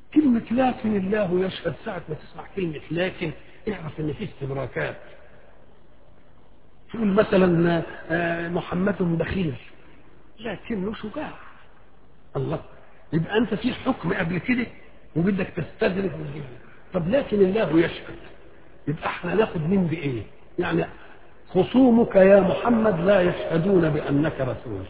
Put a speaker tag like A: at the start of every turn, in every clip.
A: كلمة لكن الله يشهد ساعة ما تسمع كلمة لكن اعرف ان في استدراكات تقول مثلا آه، محمد بخيل لكنه شجاع الله يبقى انت في حكم قبل كده وبدك تستدرك من جهة. طب لكن الله يشهد يبقى احنا ناخد من بايه يعني خصومك يا محمد لا يشهدون بانك رسول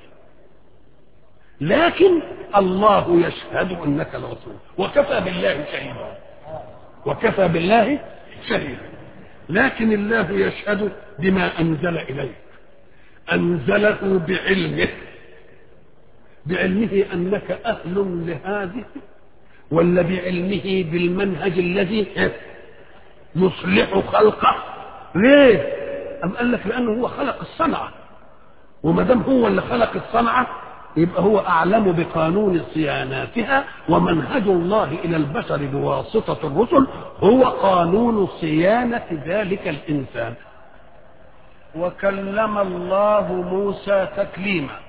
A: لكن الله يشهد انك الرسول وكفى بالله شهيدا وكفى بالله شهيدا لكن الله يشهد بما انزل اليك انزله بعلمه بعلمه انك اهل لهذه ولا بعلمه بالمنهج الذي يصلح خلقه ليه أم قال لك لأنه هو خلق الصنعة وما دام هو اللي خلق الصنعة يبقى هو أعلم بقانون صياناتها ومنهج الله إلى البشر بواسطة الرسل هو قانون صيانة ذلك الإنسان وكلم الله موسى تكليما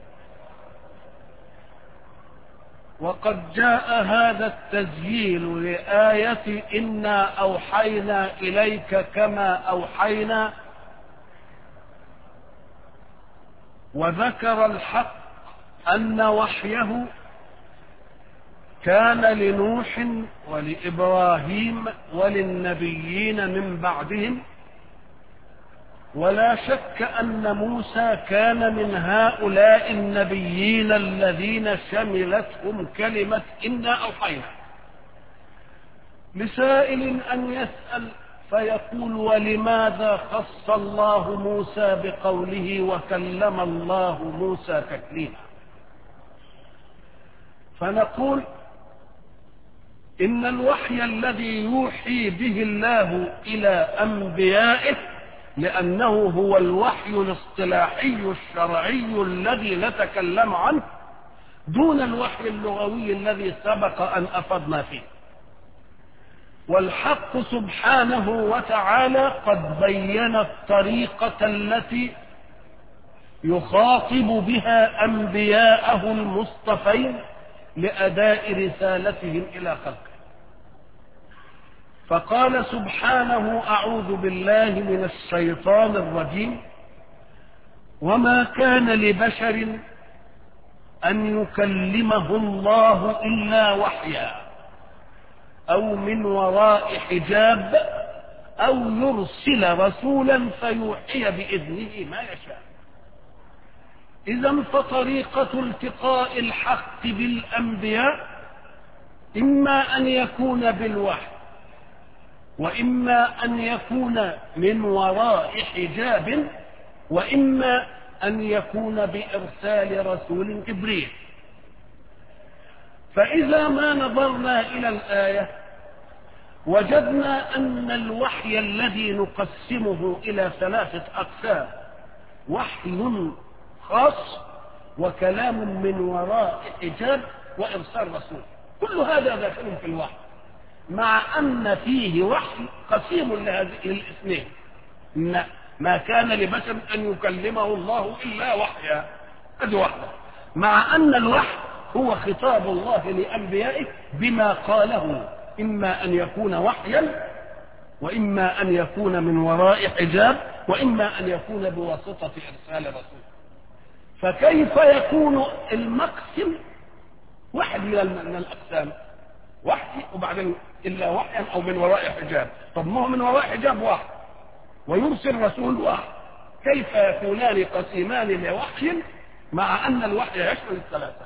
A: وقد جاء هذا التسجيل لآية إنا أوحينا إليك كما أوحينا وذكر الحق أن وحيه كان لنوح ولإبراهيم وللنبيين من بعدهم ولا شك أن موسى كان من هؤلاء النبيين الذين شملتهم كلمة إنا أوحينا لسائل أن يسأل فيقول ولماذا خص الله موسى بقوله وكلم الله موسى تكليما فنقول إن الوحي الذي يوحي به الله إلى أنبيائه لأنه هو الوحي الاصطلاحي الشرعي الذي نتكلم عنه دون الوحي اللغوي الذي سبق أن أفضنا فيه والحق سبحانه وتعالى قد بين الطريقة التي يخاطب بها أنبياءه المصطفين لأداء رسالتهم إلى خلقه فقال سبحانه أعوذ بالله من الشيطان الرجيم وما كان لبشر أن يكلمه الله إلا وحيا أو من وراء حجاب أو يرسل رسولا فيوحي بإذنه ما يشاء إذا فطريقة التقاء الحق بالأنبياء إما أن يكون بالوحي وإما أن يكون من وراء حجاب وإما أن يكون بإرسال رسول جبريل فإذا ما نظرنا إلى الآية وجدنا أن الوحي الذي نقسمه إلى ثلاثة أقسام وحي خاص وكلام من وراء حجاب وإرسال رسول كل هذا داخل في الوحي مع أن فيه وحي قسيم لهذه الاثنين إن ما كان لبشر أن يكلمه الله إلا وحيا هذه واحدة مع أن الوحي هو خطاب الله لأنبيائه بما قاله إما أن يكون وحيا وإما أن يكون من وراء حجاب وإما أن يكون بواسطة إرسال رسول فكيف يكون المقسم واحد من الأقسام وحي وبعدين إلا وحيا أو من وراء حجاب طب ما هو من وراء حجاب واحد ويرسل رسول واحد كيف يكونان قسيمان لوحي مع أن الوحي يشمل الثلاثة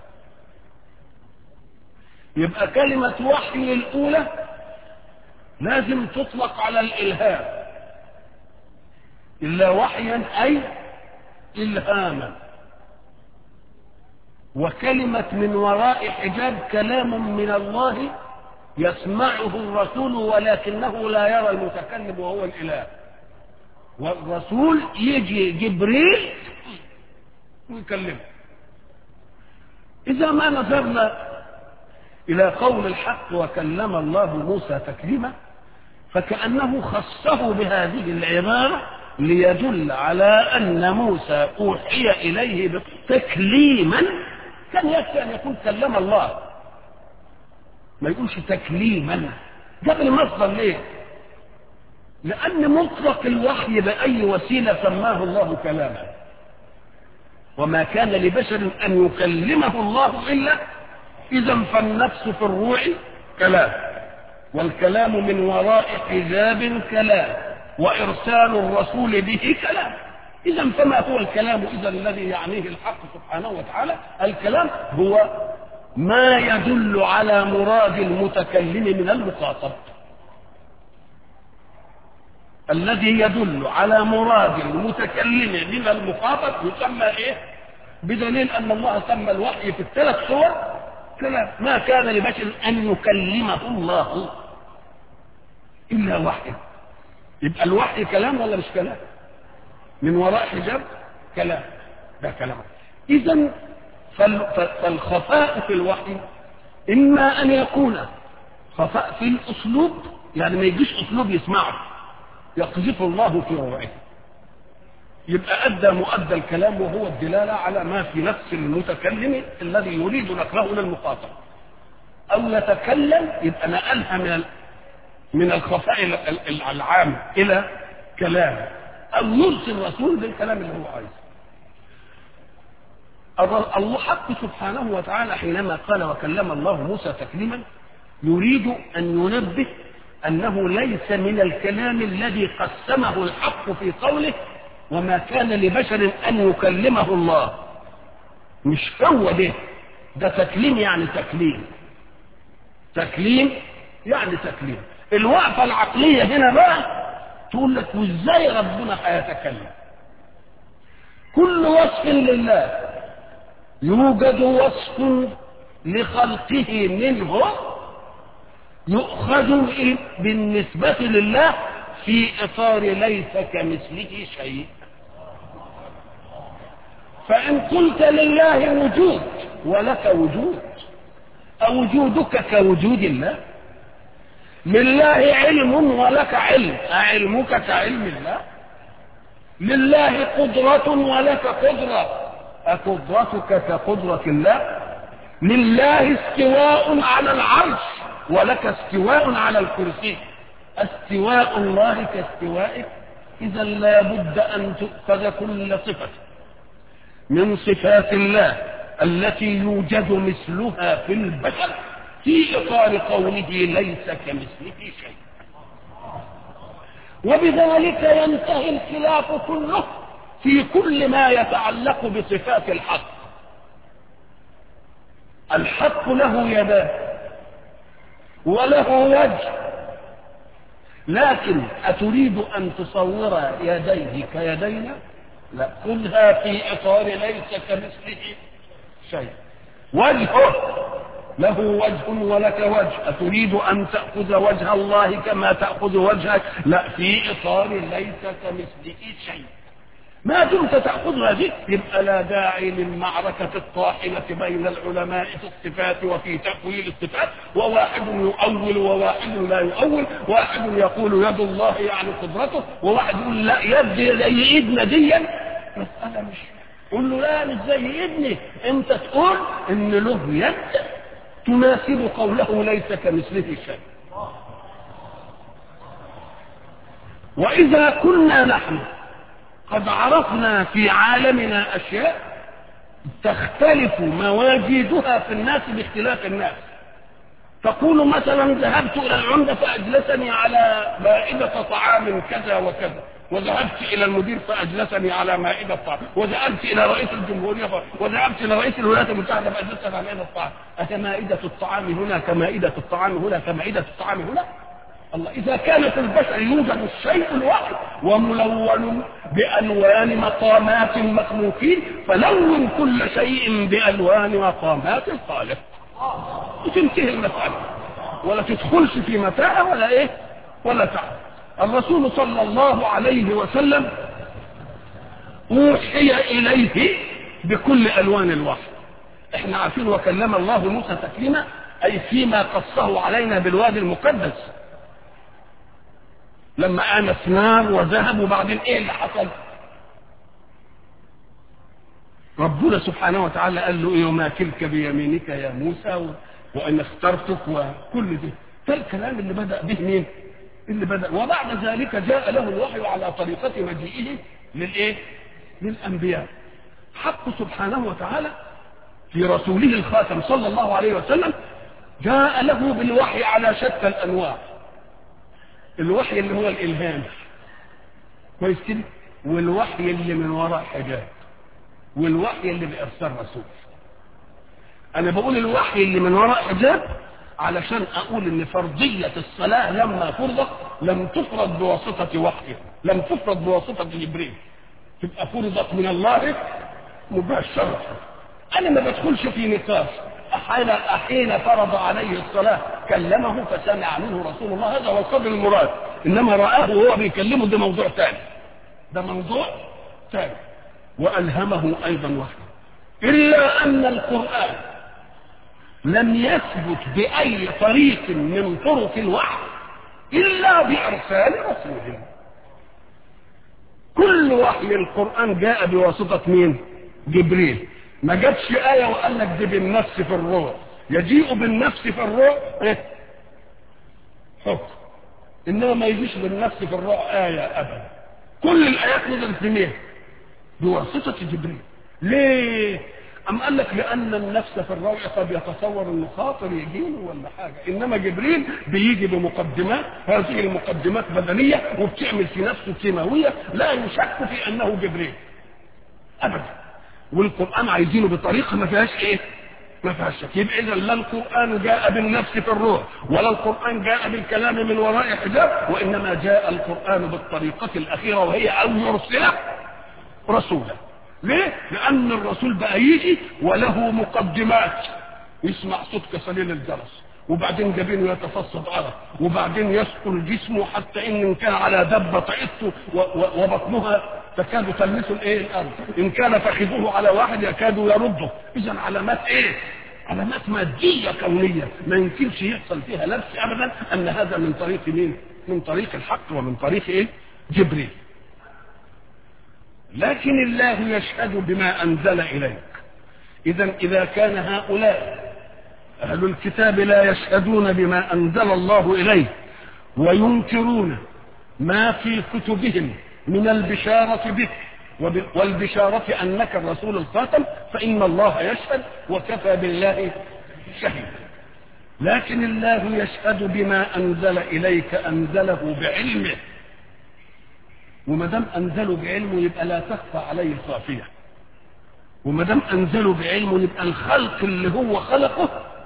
A: يبقى كلمة وحي الأولى لازم تطلق على الإلهام إلا وحيا أي إلهاما وكلمة من وراء حجاب كلام من الله يسمعه الرسول ولكنه لا يرى المتكلم وهو الإله والرسول يجي جبريل ويكلمه إذا ما نظرنا إلى قول الحق وكلم الله موسى تكليما فكأنه خصه بهذه العبارة ليدل على أن موسى أوحي إليه تكليما كان يكفي أن يكون كلم الله ما يقولش تكليما جاب المصدر ليه لأن مطلق الوحي بأي وسيلة سماه الله كلاما وما كان لبشر أن يكلمه الله إلا إذا فالنفس في الروح كلام والكلام من وراء حجاب كلام وإرسال الرسول به كلام إذا فما هو الكلام إذا الذي يعنيه الحق سبحانه وتعالى الكلام هو ما يدل على مراد المتكلم من المخاطب الذي يدل على مراد المتكلم من المخاطب يسمى ايه بدليل ان الله سمى الوحي في الثلاث صور كلام ما كان لبشر ان يكلمه الله الا وحي يبقى الوحي كلام ولا مش كلام من وراء حجاب كلام ده كلام اذا فالخفاء في الوحي اما ان يكون خفاء في الاسلوب يعني ما يجيش اسلوب يسمعه يقذف الله في روعه يبقى ادى مؤدى الكلام وهو الدلاله على ما في نفس المتكلم الذي يريد نقله للمخاطب او يتكلم يبقى نقلها من من الخفاء العام الى كلام او يرسل رسول بالكلام اللي هو عايزه الله حق سبحانه وتعالى حينما قال وكلم الله موسى تكليما يريد ان ينبه انه ليس من الكلام الذي قسمه الحق في قوله وما كان لبشر ان يكلمه الله مش هو ده ده تكليم يعني تكليم تكليم يعني تكليم الوقفه العقليه هنا بقى تقول لك وازاي ربنا هيتكلم كل وصف لله يوجد وصف لخلقه منه يؤخذ بالنسبة لله في إطار ليس كمثله شيء فإن قلت لله وجود ولك وجود أوجودك كوجود الله لله علم ولك علم أعلمك كعلم الله لله قدرة ولك قدرة أقدرتك كقدرة الله لله استواء على العرش ولك استواء على الكرسي استواء الله كاستوائك إذا لا بد أن تؤخذ كل صفة من صفات الله التي يوجد مثلها في البشر في إطار قوله ليس كمثله شيء وبذلك ينتهي الخلاف كله في كل ما يتعلق بصفات الحق الحق له يدان وله وجه لكن أتريد أن تصور يديه كيدينا لا خذها في إطار ليس كمثله شيء وجهه له وجه ولك وجه أتريد أن تأخذ وجه الله كما تأخذ وجهك لا في إطار ليس كمثله شيء ما دمت تأخذ هذه يبقى لا داعي للمعركة الطاحنة بين العلماء في الصفات وفي تأويل الصفات وواحد يؤول وواحد لا يؤول واحد يقول يد الله يعني قدرته وواحد يقول لا يد زي ايدنا دي مسألة مش قول له لا مش زي ايدني انت تقول ان له يد تناسب قوله ليس كمثله شيء وإذا كنا نحن قد عرفنا في عالمنا أشياء تختلف مواجيدها في الناس باختلاف الناس تقول مثلا ذهبت إلى العمدة فأجلسني على مائدة طعام كذا وكذا وذهبت إلى المدير فأجلسني على مائدة طعام وذهبت إلى رئيس الجمهورية ف... وذهبت إلى رئيس الولايات المتحدة فأجلسني على مائدة الطعام أكمائدة الطعام هنا كمائدة الطعام هنا كمائدة الطعام هنا الله إذا كان في البشر يوجد الشيء الواحد وملون بألوان مقامات المخلوقين فلون كل شيء بألوان مقامات الخالق وتنتهي المسألة ولا تدخلش في متاهة ولا إيه ولا تعب الرسول صلى الله عليه وسلم أوحي إليه بكل ألوان الوحي احنا عارفين وكلم الله موسى تكليما أي فيما قصه علينا بالوادي المقدس لما آنس نار وذهب وبعدين ايه اللي حصل ربنا سبحانه وتعالى قال له ايه وما تلك بيمينك يا موسى وان اخترتك وكل ده ده الكلام اللي بدا به مين اللي بدا وبعد ذلك جاء له الوحي على طريقه مجيئه للايه للانبياء حق سبحانه وتعالى في رسوله الخاتم صلى الله عليه وسلم جاء له بالوحي على شتى الانواع الوحي اللي هو الالهام كويس كده والوحي اللي من وراء حجاب والوحي اللي بارسال رسول انا بقول الوحي اللي من وراء حجاب علشان اقول ان فرضيه الصلاه لما فرضت لم تفرض بواسطه وحي لم تفرض بواسطه جبريل تبقى فرضت من الله مباشره انا ما بدخلش في نقاش أحين, أحين فرض عليه الصلاة كلمه فسمع منه رسول الله هذا هو القدر المراد إنما رآه وهو بيكلمه ده موضوع ثاني ده موضوع ثاني وألهمه أيضا وحده إلا أن القرآن لم يثبت بأي طريق من طرق الوحي إلا بإرسال رسول كل وحي القرآن جاء بواسطة مين؟ جبريل ما جابش آية وقال لك دي بالنفس في الروح يجيء بالنفس في الروح إيه؟ حكم إنما ما يجيش بالنفس في الروح آية أبدا كل الآيات نزلت بمين؟ بواسطة جبريل ليه؟ أم قال لك لأن النفس في الروع قد يتصور إنه خاطر يجيله ولا حاجة، إنما جبريل بيجي بمقدمات، هذه المقدمات بدنية وبتعمل في نفسه كيماوية لا يشك في أنه جبريل. أبدا. والقرآن عايزينه بطريقة ما فيهاش إيه؟ ما فيهاش شك، يبقى إذا لا القرآن جاء بالنفس في الروح، ولا القرآن جاء بالكلام من وراء حجاب، وإنما جاء القرآن بالطريقة الأخيرة وهي أن يرسل رسولا. ليه؟ لأن الرسول بقى يجي وله مقدمات يسمع صوت كسليل الجرس وبعدين جبينه يتفصد عرق وبعدين يسكن جسمه حتى ان كان على دبه طعته وبطنها تكاد تلمس الايه الارض ان كان فخذه على واحد يكاد يرده اذا علامات ايه علامات ماديه كونيه ما يمكنش يحصل فيها لبس ابدا ان هذا من طريق مين من طريق الحق ومن طريق ايه جبريل لكن الله يشهد بما انزل اليك اذا اذا كان هؤلاء اهل الكتاب لا يشهدون بما انزل الله اليه وينكرون ما في كتبهم من البشاره به والبشاره انك الرسول الخاتم فان الله يشهد وكفى بالله شهيدا لكن الله يشهد بما انزل اليك انزله بعلمه وما دام انزله بعلمه يبقى لا تخفى عليه خافيه وما دام انزله بعلمه يبقى الخلق اللي هو خلقه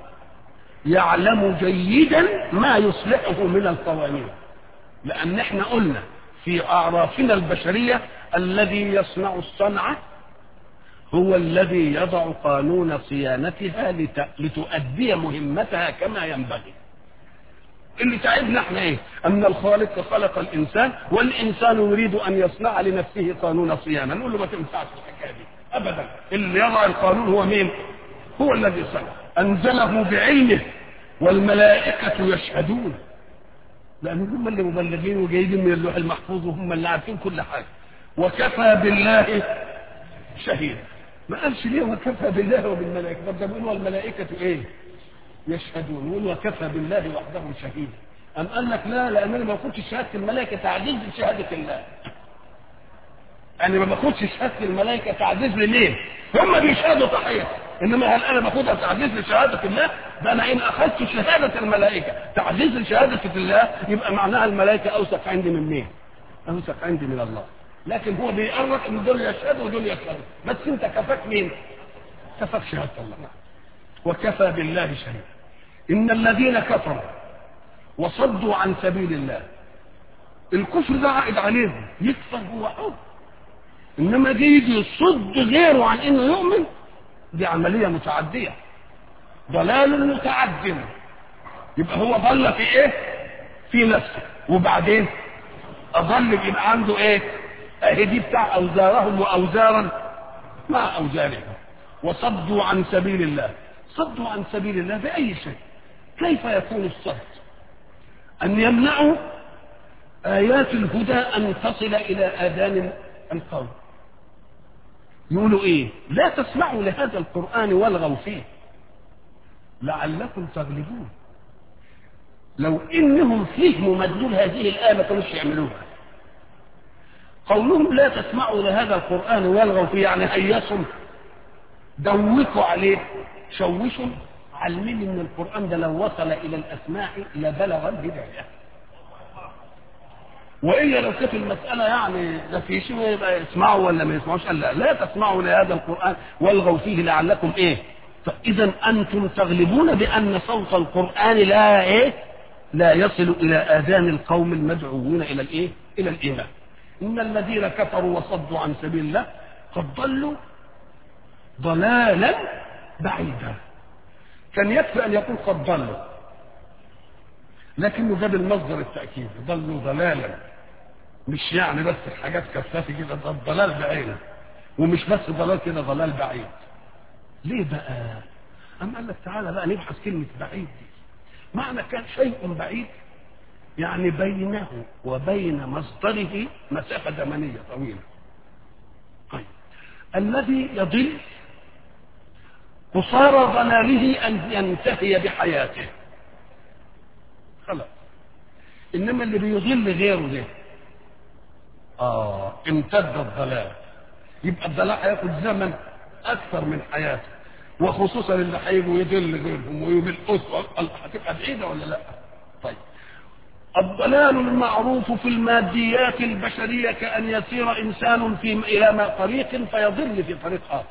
A: يعلم جيدا ما يصلحه من القوانين لان احنا قلنا في اعرافنا البشريه الذي يصنع الصنعه هو الذي يضع قانون صيانتها لت... لتؤدي مهمتها كما ينبغي اللي تعبنا احنا ايه ان الخالق خلق الانسان والانسان يريد ان يصنع لنفسه قانون صيانه نقول له ما تنفعش الحكايه دي ابدا اللي يضع القانون هو مين هو الذي صنع انزله بعلمه والملائكه يشهدون لان هم اللي مبلغين وجايين من اللوح المحفوظ وهم اللي عارفين كل حاجه وكفى بالله شهيدا ما قالش ليه وكفى بالله وبالملائكه طب ده بيقول والملائكه ايه يشهدون يقول وكفى بالله وحده شهيدا أم قال لك لا لأن أنا ما باخدش شهادة الملائكة تعزيز لشهادة الله أنا ما باخدش شهادة الملائكة تعزيز لمين؟ هم بيشهدوا صحيح إنما هل أنا باخدها تعزيز لشهادة الله؟ ده أنا إن أخذت شهادة الملائكة تعزيز لشهادة الله يبقى معناها الملائكة أوثق عندي من مين؟ أوثق عندي من الله لكن هو بيقرر إن دول يشهدوا ودول يشهدوا بس أنت كفاك مين؟ كفاك شهادة الله وكفى بالله شهيدا ان الذين كفروا وصدوا عن سبيل الله الكفر ده عائد عليهم يكفر هو حب انما دي يجي يصد غيره عن انه يؤمن دي عمليه متعديه ضلال متعد يبقى هو ضل في ايه في نفسه وبعدين اضل يبقى عنده ايه اهي دي بتاع اوزارهم واوزارا مع اوزارهم وصدوا عن سبيل الله صدوا عن سبيل الله بأي شيء كيف يكون الصد أن يمنعوا آيات الهدى أن تصل إلى آذان القوم يقولوا إيه لا تسمعوا لهذا القرآن والغوا فيه لعلكم تغلبون لو انهم فهموا مدلول هذه الايه ما كانوش يعملوها قولهم لا تسمعوا لهذا القران والغوا فيه يعني هيصوا دوكوا عليه شوشوا علمين ان القران ده لو وصل الى الاسماع لبلغ الهدايه والا لو كانت المساله يعني ده في شيء يبقى يسمعوا ولا ما يسمعوش قال لا لا تسمعوا لهذا القران والغوا فيه لعلكم ايه فاذا انتم تغلبون بان صوت القران لا ايه لا يصل الى اذان القوم المدعوين الى الايه الى الايمان ان الذين كفروا وصدوا عن سبيل الله قد ضلوا ضلالا بعيدا كان يكفي ان يكون قد ضلوا لكنه جاب المصدر التاكيد ضلوا ضلالا مش يعني بس حاجات كفافي كده ده الضلال بعينه ومش بس ضلال كده ضلال بعيد ليه بقى أم قال لك تعالى بقى نبحث كلمة بعيد دي معنى كان شيء بعيد يعني بينه وبين مصدره مسافة زمنية طويلة طيب الذي يضل قصارى ضلاله أن ينتهي بحياته خلاص إنما اللي بيضل غيره ده آه امتد الضلال يبقى الضلال هياخد زمن أكثر من حياته وخصوصا اللي هيجوا يضل غيرهم ويملقوا هتبقى بعيدة ولا لا؟ طيب الضلال المعروف في الماديات البشرية كأن يسير إنسان في إلى ما طريق فيضل في طريق آخر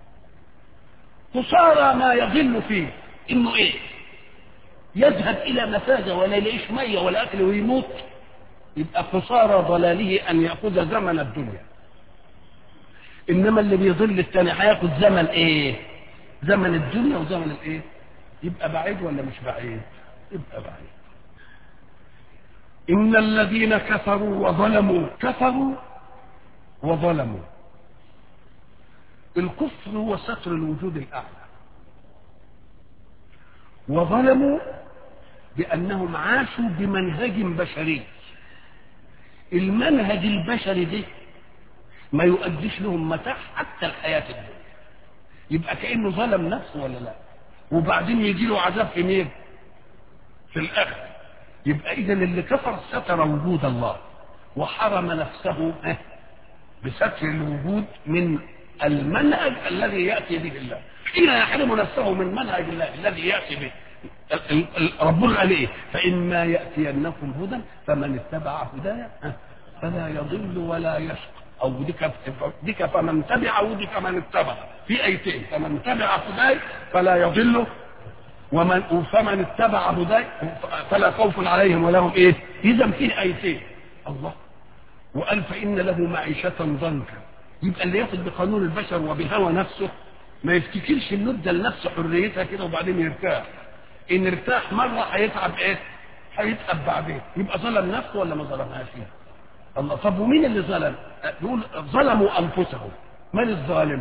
A: قصارى ما يضل فيه إنه إيه؟ يذهب إلى مفازة ولا يلاقيش مية ولا أكل ويموت يبقى قصارى ضلاله أن يأخذ زمن الدنيا إنما اللي بيضل الثاني هياخد زمن إيه؟ زمن الدنيا وزمن الإيه؟ يبقى بعيد ولا مش بعيد؟ يبقى بعيد إن الذين كفروا وظلموا كفروا وظلموا الكفر هو ستر الوجود الأعلى وظلموا بأنهم عاشوا بمنهج بشري المنهج البشري ده ما يؤديش لهم متاع حتى الحياة الدنيا يبقى كأنه ظلم نفسه ولا لا وبعدين يجي له عذاب في مين في الآخر يبقى إذا اللي كفر ستر وجود الله وحرم نفسه بستر الوجود من المنهج الذي يأتي به الله حين يحرم نفسه من منهج الله الذي يأتي به ربنا قال ايه فإما يأتينكم هدى فمن اتبع هدايا فلا يضل ولا يشقى او ديك ديك فمن تبع وديك من اتبع في ايتين فمن تبع هداي فلا يضل ومن فمن اتبع هداي فلا خوف عليهم ولا هم ايه اذا في ايتين الله وقال فان له معيشه ضنكا يبقى اللي ياخد بقانون البشر وبهوى نفسه ما يفتكرش انه ادى لنفسه حريتها كده وبعدين يرتاح ان ارتاح مره هيتعب ايه هيتعب بعدين يبقى ظلم نفسه ولا ما ظلمهاش الله طب ومين اللي ظلم يقول ظلموا انفسهم من الظالم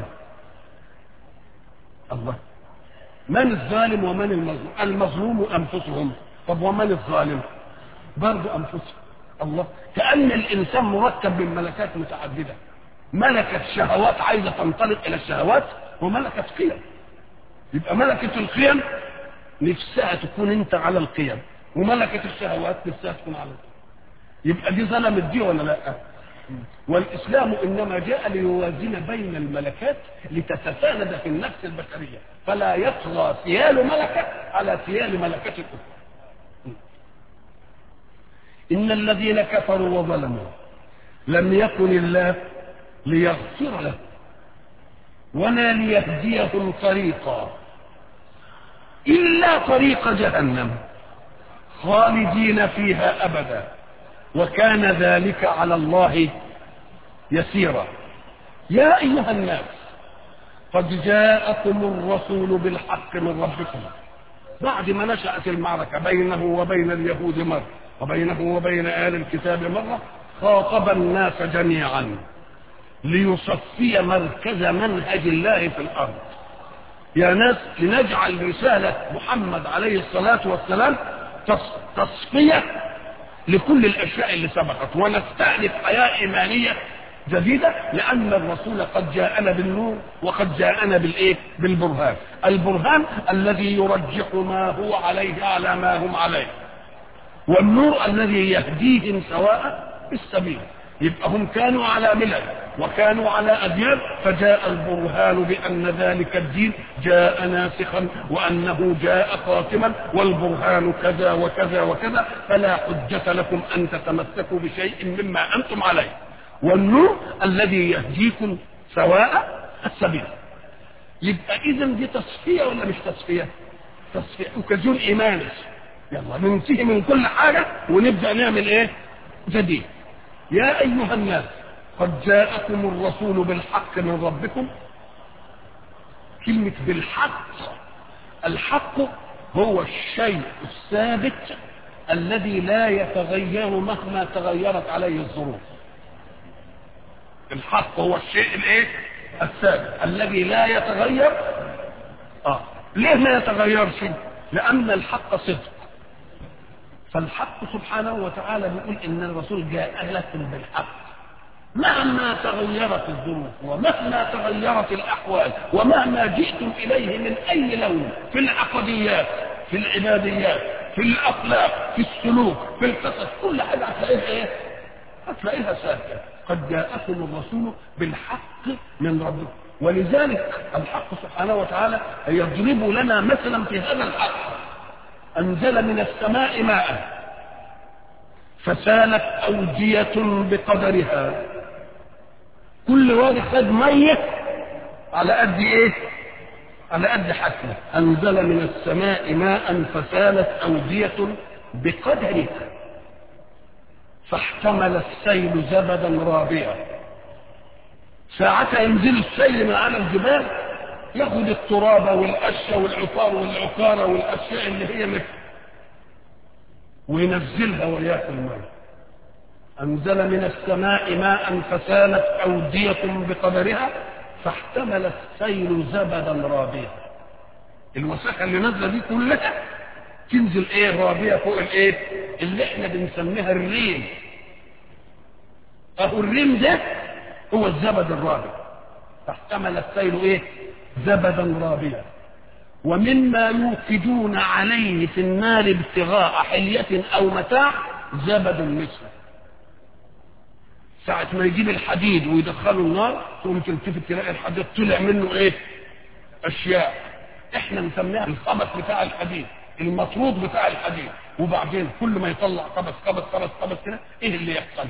A: الله من الظالم ومن المظلوم المظلوم انفسهم طب ومن الظالم برضه انفسهم الله كان الانسان مركب من ملكات متعدده ملكه شهوات عايزه تنطلق الى الشهوات وملكه قيم يبقى ملكه القيم نفسها تكون انت على القيم وملكه الشهوات نفسها تكون على القيم يبقى دي ظلمت دي ولا لا والاسلام انما جاء ليوازن بين الملكات لتتساند في النفس البشريه فلا يطغى سيال ملكه على سيال ملكه الاخرى ان الذين كفروا وظلموا لم يكن الله ليغفر لهم ولا ليهديهم طريقا الا طريق جهنم خالدين فيها ابدا وكان ذلك على الله يسيرا يا ايها الناس قد جاءكم الرسول بالحق من ربكم بعد ما نشأت المعركة بينه وبين اليهود مرة وبينه وبين آل الكتاب مرة خاطب الناس جميعا ليصفي مركز منهج الله في الأرض يا ناس لنجعل رسالة محمد عليه الصلاة والسلام تصفية لكل الاشياء اللي سبقت ونستأنف حياه ايمانيه جديدة لأن الرسول قد جاءنا بالنور وقد جاءنا بالإيه؟ بالبرهان البرهان الذي يرجح ما هو عليه على ما هم عليه والنور الذي يهديهم سواء السبيل يبقى هم كانوا على ملل وكانوا على أديان فجاء البرهان بأن ذلك الدين جاء ناسخا وأنه جاء خاتما والبرهان كذا وكذا وكذا فلا حجة لكم أن تتمسكوا بشيء مما أنتم عليه والنور الذي يهديكم سواء السبيل يبقى إذا دي تصفية ولا مش تصفية؟ تصفية وكزول إيمانس يلا ننتهي من كل حاجة ونبدأ نعمل إيه؟ جديد يا أيها الناس قد جاءكم الرسول بالحق من ربكم كلمة بالحق الحق هو الشيء الثابت الذي لا يتغير مهما تغيرت عليه الظروف الحق هو الشيء الايه الثابت الذي لا يتغير اه ليه ما يتغيرش لان الحق صدق فالحق سبحانه وتعالى بيقول ان الرسول جاء لكم بالحق مهما تغيرت الظروف ومهما تغيرت الاحوال ومهما جئتم اليه من اي لون في العقديات في العباديات في الاخلاق في السلوك في القصص كل حاجه هتلاقيها ايه؟ هتلاقيها ثابته قد جاءكم الرسول بالحق من ربكم ولذلك الحق سبحانه وتعالى يضرب لنا مثلا في هذا الحق أنزل من السماء ماء فسالت أودية بقدرها كل واد خد مية على قد إيه؟ على قد حسنة أنزل من السماء ماء فسالت أودية بقدرها فاحتمل السيل زبدا رابيا ساعتها ينزل السيل من على الجبال ياخد التراب والقشه والعفار والعكاره والاشياء اللي هي مثل وينزلها وياكل الماء انزل من السماء ماء فسالت اوديه بقدرها فاحتمل السيل زبدا رابيا الوساخه اللي نازله دي كلها تنزل ايه رابيه فوق الايه اللي احنا بنسميها الريم اهو الريم ده هو الزبد الرابي فاحتمل السيل ايه زبدا رابيا ومما يوقدون عليه في النار ابتغاء حلية أو متاع زبد مثله ساعة ما يجيب الحديد ويدخله النار تقوم تلتفت تلاقي الحديد طلع منه ايه؟ أشياء احنا نسميها الخبث بتاع الحديد المطرود بتاع الحديد وبعدين كل ما يطلع خبث خبث خبث خبث كده ايه اللي يحصل؟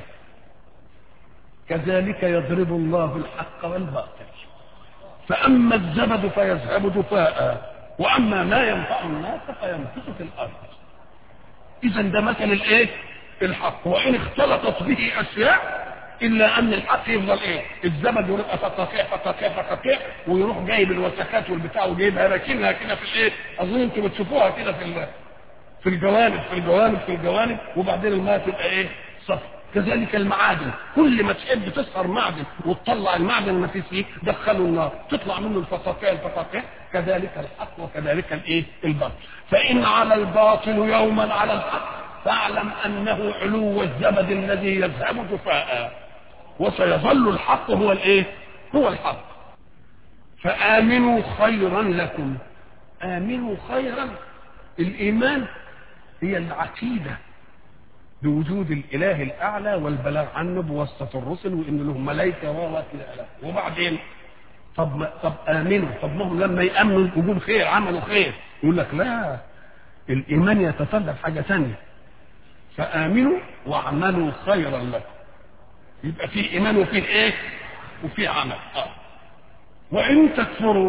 A: كذلك يضرب الله الحق والباطل فأما الزبد فيذهب جفاء وأما ما ينفع الناس فيمكث في الأرض إذا ده مثل الإيه؟ الحق وإن اختلطت به أشياء إلا أن الحق يفضل إيه؟ الزبد يبقى فقاقيع فقاقيع فقاقيع ويروح جايب الوسخات والبتاع وجايبها راكنها كده في الإيه؟ أظن أنتم بتشوفوها كده في في الجوانب في الجوانب في الجوانب وبعدين الماء تبقى إيه؟ صفر كذلك المعادن كل ما تحب تسهر معدن وتطلع المعدن ما فيه دخله النار تطلع منه الفقاقيع الفقاقيع كذلك الحق وكذلك الايه الباطل فان على الباطل يوما على الحق فاعلم انه علو الزبد الذي يذهب جفاء وسيظل الحق هو الايه هو الحق فامنوا خيرا لكم امنوا خيرا الايمان هي العقيده بوجود الاله الاعلى والبلاغ عنه بواسطه الرسل وان لهم ملائكه و وبعدين طب ما طب امنوا طب ما هم لما يامنوا وجود خير عملوا خير يقول لك لا الايمان يتطلب حاجه ثانيه فامنوا واعملوا خيرا لكم يبقى في ايمان وفيه ايه وفيه عمل اه وان تكفروا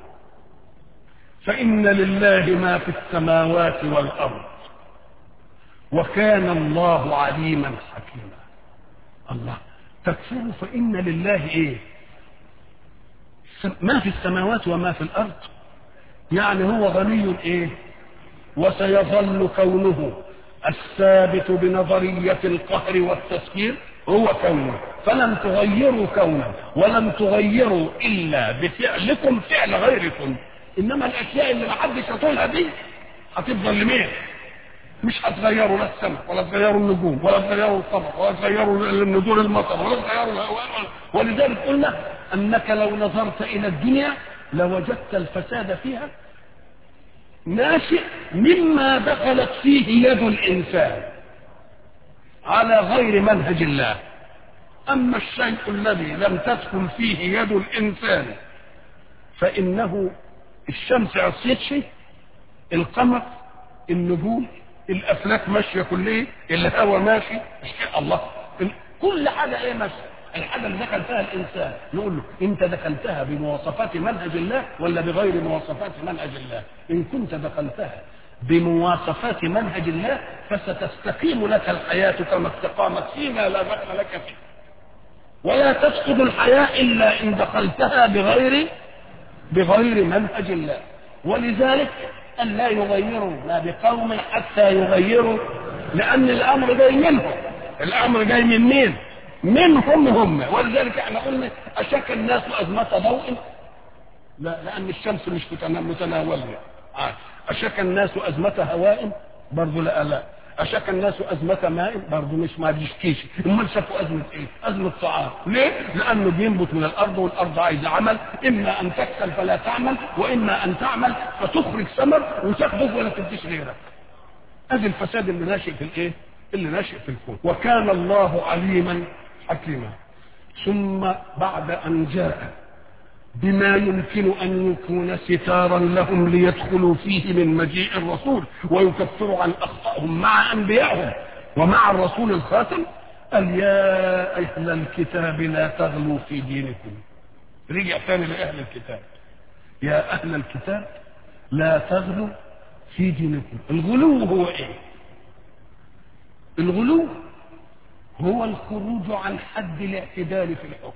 A: فان لله ما في السماوات والارض وكان الله عليما حكيما الله تكفروا فإن لله إيه ما في السماوات وما في الأرض يعني هو غني إيه وسيظل كونه الثابت بنظرية القهر والتسكير هو كونه فلم تغيروا كونه ولم تغيروا إلا بفعلكم فعل غيركم إنما الأشياء اللي محدش يطولها دي هتفضل لمين مش هتغيروا لا السماء ولا تغيروا النجوم ولا تغيروا القمر ولا تغيروا نزول المطر ولا تغيروا الهواء ولذلك قلنا انك لو نظرت الى الدنيا لوجدت الفساد فيها ناشئ مما دخلت فيه يد الانسان على غير منهج الله اما الشيء الذي لم تدخل فيه يد الانسان فانه الشمس عصيت شيء القمر النجوم الافلاك ماشيه كلها الهواء ماشي الله كل حاجه ايه ماشيه الحاجه اللي دخل فيها الانسان نقول له انت دخلتها بمواصفات منهج الله ولا بغير مواصفات منهج الله ان كنت دخلتها بمواصفات منهج الله فستستقيم لك الحياه كما استقامت فيما لا دخل لك فيه ولا تسقط الحياه الا ان دخلتها بغير بغير منهج الله ولذلك أن لا يغيروا ما بقوم حتى يغيروا لأن الأمر جاي منهم الأمر جاي من مين؟ منهم هم ولذلك احنا قلنا أشك الناس أزمة ضوء لا لأن الشمس مش متناولة أشك الناس أزمة هواء برضه لا لا أشك الناس أزمة ماء برضه مش ما بيشكيش أمال شافوا أزمة إيه؟ أزمة طعام ليه؟ لأنه بينبت من الأرض والأرض عايزة عمل إما أن تكسل فلا تعمل وإما أن تعمل فتخرج ثمر وتخبز ولا تديش غيرك أدي الفساد اللي ناشئ في الإيه؟ اللي ناشئ في الكون وكان الله عليما حكيما ثم بعد أن جاء بما يمكن أن يكون ستارا لهم ليدخلوا فيه من مجيء الرسول ويكفروا عن أخطائهم مع أنبيائهم ومع الرسول الخاتم قال يا أهل الكتاب لا تغلوا في دينكم رجع ثاني لأهل الكتاب يا أهل الكتاب لا تغلوا في دينكم الغلو هو إيه الغلو هو الخروج عن حد الاعتدال في الحكم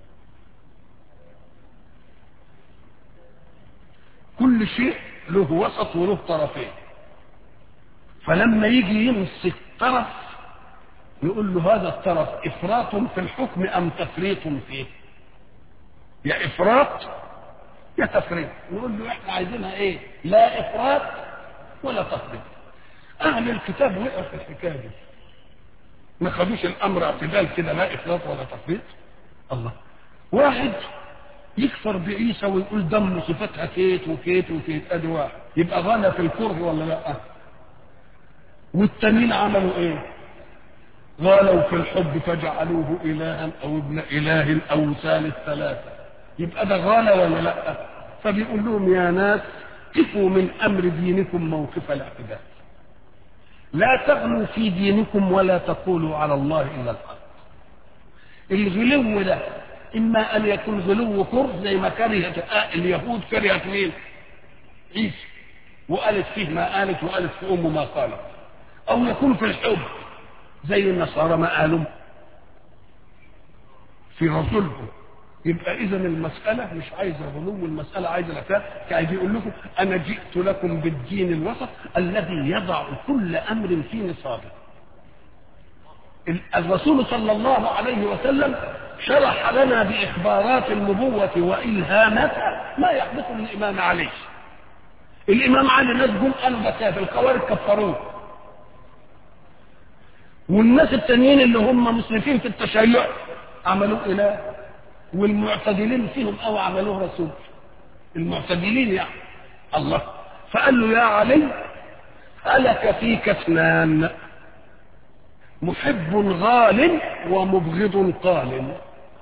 A: كل شيء له وسط وله طرفين فلما يجي يمسك طرف يقول له هذا الطرف افراط في الحكم ام تفريط فيه يا افراط يا تفريط نقول له احنا عايزينها ايه لا افراط ولا تفريط اهل الكتاب وقعوا في الحكايه دي ما خدوش الامر اعتدال كده لا افراط ولا تفريط الله واحد يكفر بعيسى ويقول دم صفتها كيت وكيت وكيت ادي واحد يبقى غنى في الكره ولا لا والتانيين عملوا ايه غالوا في الحب فجعلوه الها او ابن اله او ثالث ثلاثه يبقى ده غالى ولا لا فبيقول لهم يا ناس قفوا من امر دينكم موقف الاعتدال لا تغلوا في دينكم ولا تقولوا على الله الا الحق الغلو ده اما ان يكون غلو كره زي ما كرهت اليهود كرهت مين عيسى وقالت فيه ما قالت وقالت في امه ما قالت او يكون في الحب زي النصارى ما قالوا في رسولهم يبقى اذا المساله مش عايزه غلو المساله عايزه الافات كان يقول لكم انا جئت لكم بالدين الوسط الذي يضع كل امر في نصابه الرسول صلى الله عليه وسلم شرح لنا باخبارات النبوه والهاماتها ما يحدث للامام علي الامام علي ناس جم قالوا ده كافر الخوارج كفروه والناس التانيين اللي هم مسرفين في التشيع عملوه اله والمعتدلين فيهم او عملوه رسول المعتدلين يعني الله فقال له يا علي هلك فيك اثنان محب غال ومبغض قال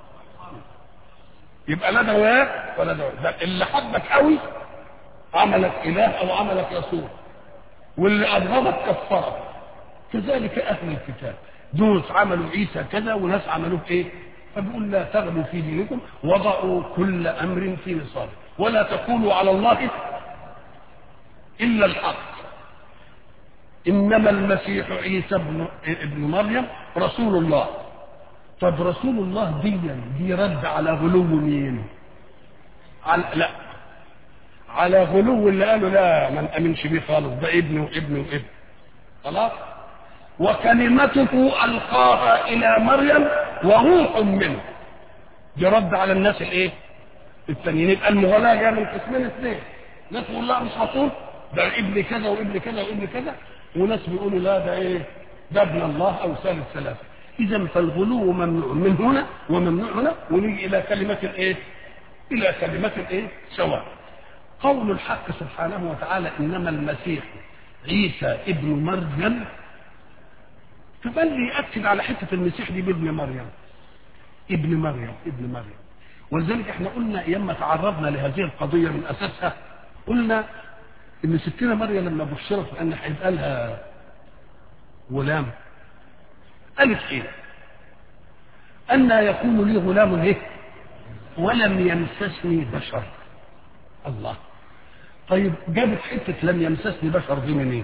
A: يبقى لا دواء ولا دواء ده اللي حبك قوي عملك اله او عملك رسول واللي ابغضك كفرك كذلك اهل الكتاب دول عملوا عيسى كذا وناس عملوه ايه فبيقول لا تغلوا في دينكم وضعوا كل امر في نصابه ولا تقولوا على الله الا الحق انما المسيح عيسى ابن ابن مريم رسول الله طب رسول الله دي دي رد على غلو مين على لا على غلو اللي قالوا لا ما نامنش بيه خالص ده ابن وابن وابن خلاص وكلمته القاها الى مريم وروح منه دي رد على الناس الايه التانيين يبقى المغالاة جايه من قسمين اثنين ناس تقول لا مش رسول ده ابن كذا وابن كذا وابن كذا وناس بيقولوا لا ده ايه ده ابن الله او ثالث ثلاثه اذا فالغلو ممنوع من هنا وممنوع هنا ونيجي الى كلمه الايه الى كلمه الايه سواء قول الحق سبحانه وتعالى انما المسيح عيسى ابن مريم فبل ياكد على حته المسيح دي بابن مريم ابن مريم ابن مريم ولذلك احنا قلنا ايام ما تعرضنا لهذه القضيه من اساسها قلنا ان ستنا مريم لما بشرت بان هيبقى لها غلام قالت ايه؟ أن يكون لي غلام ايه؟ ولم يمسسني بشر الله طيب جابت حته لم يمسسني بشر دي منين؟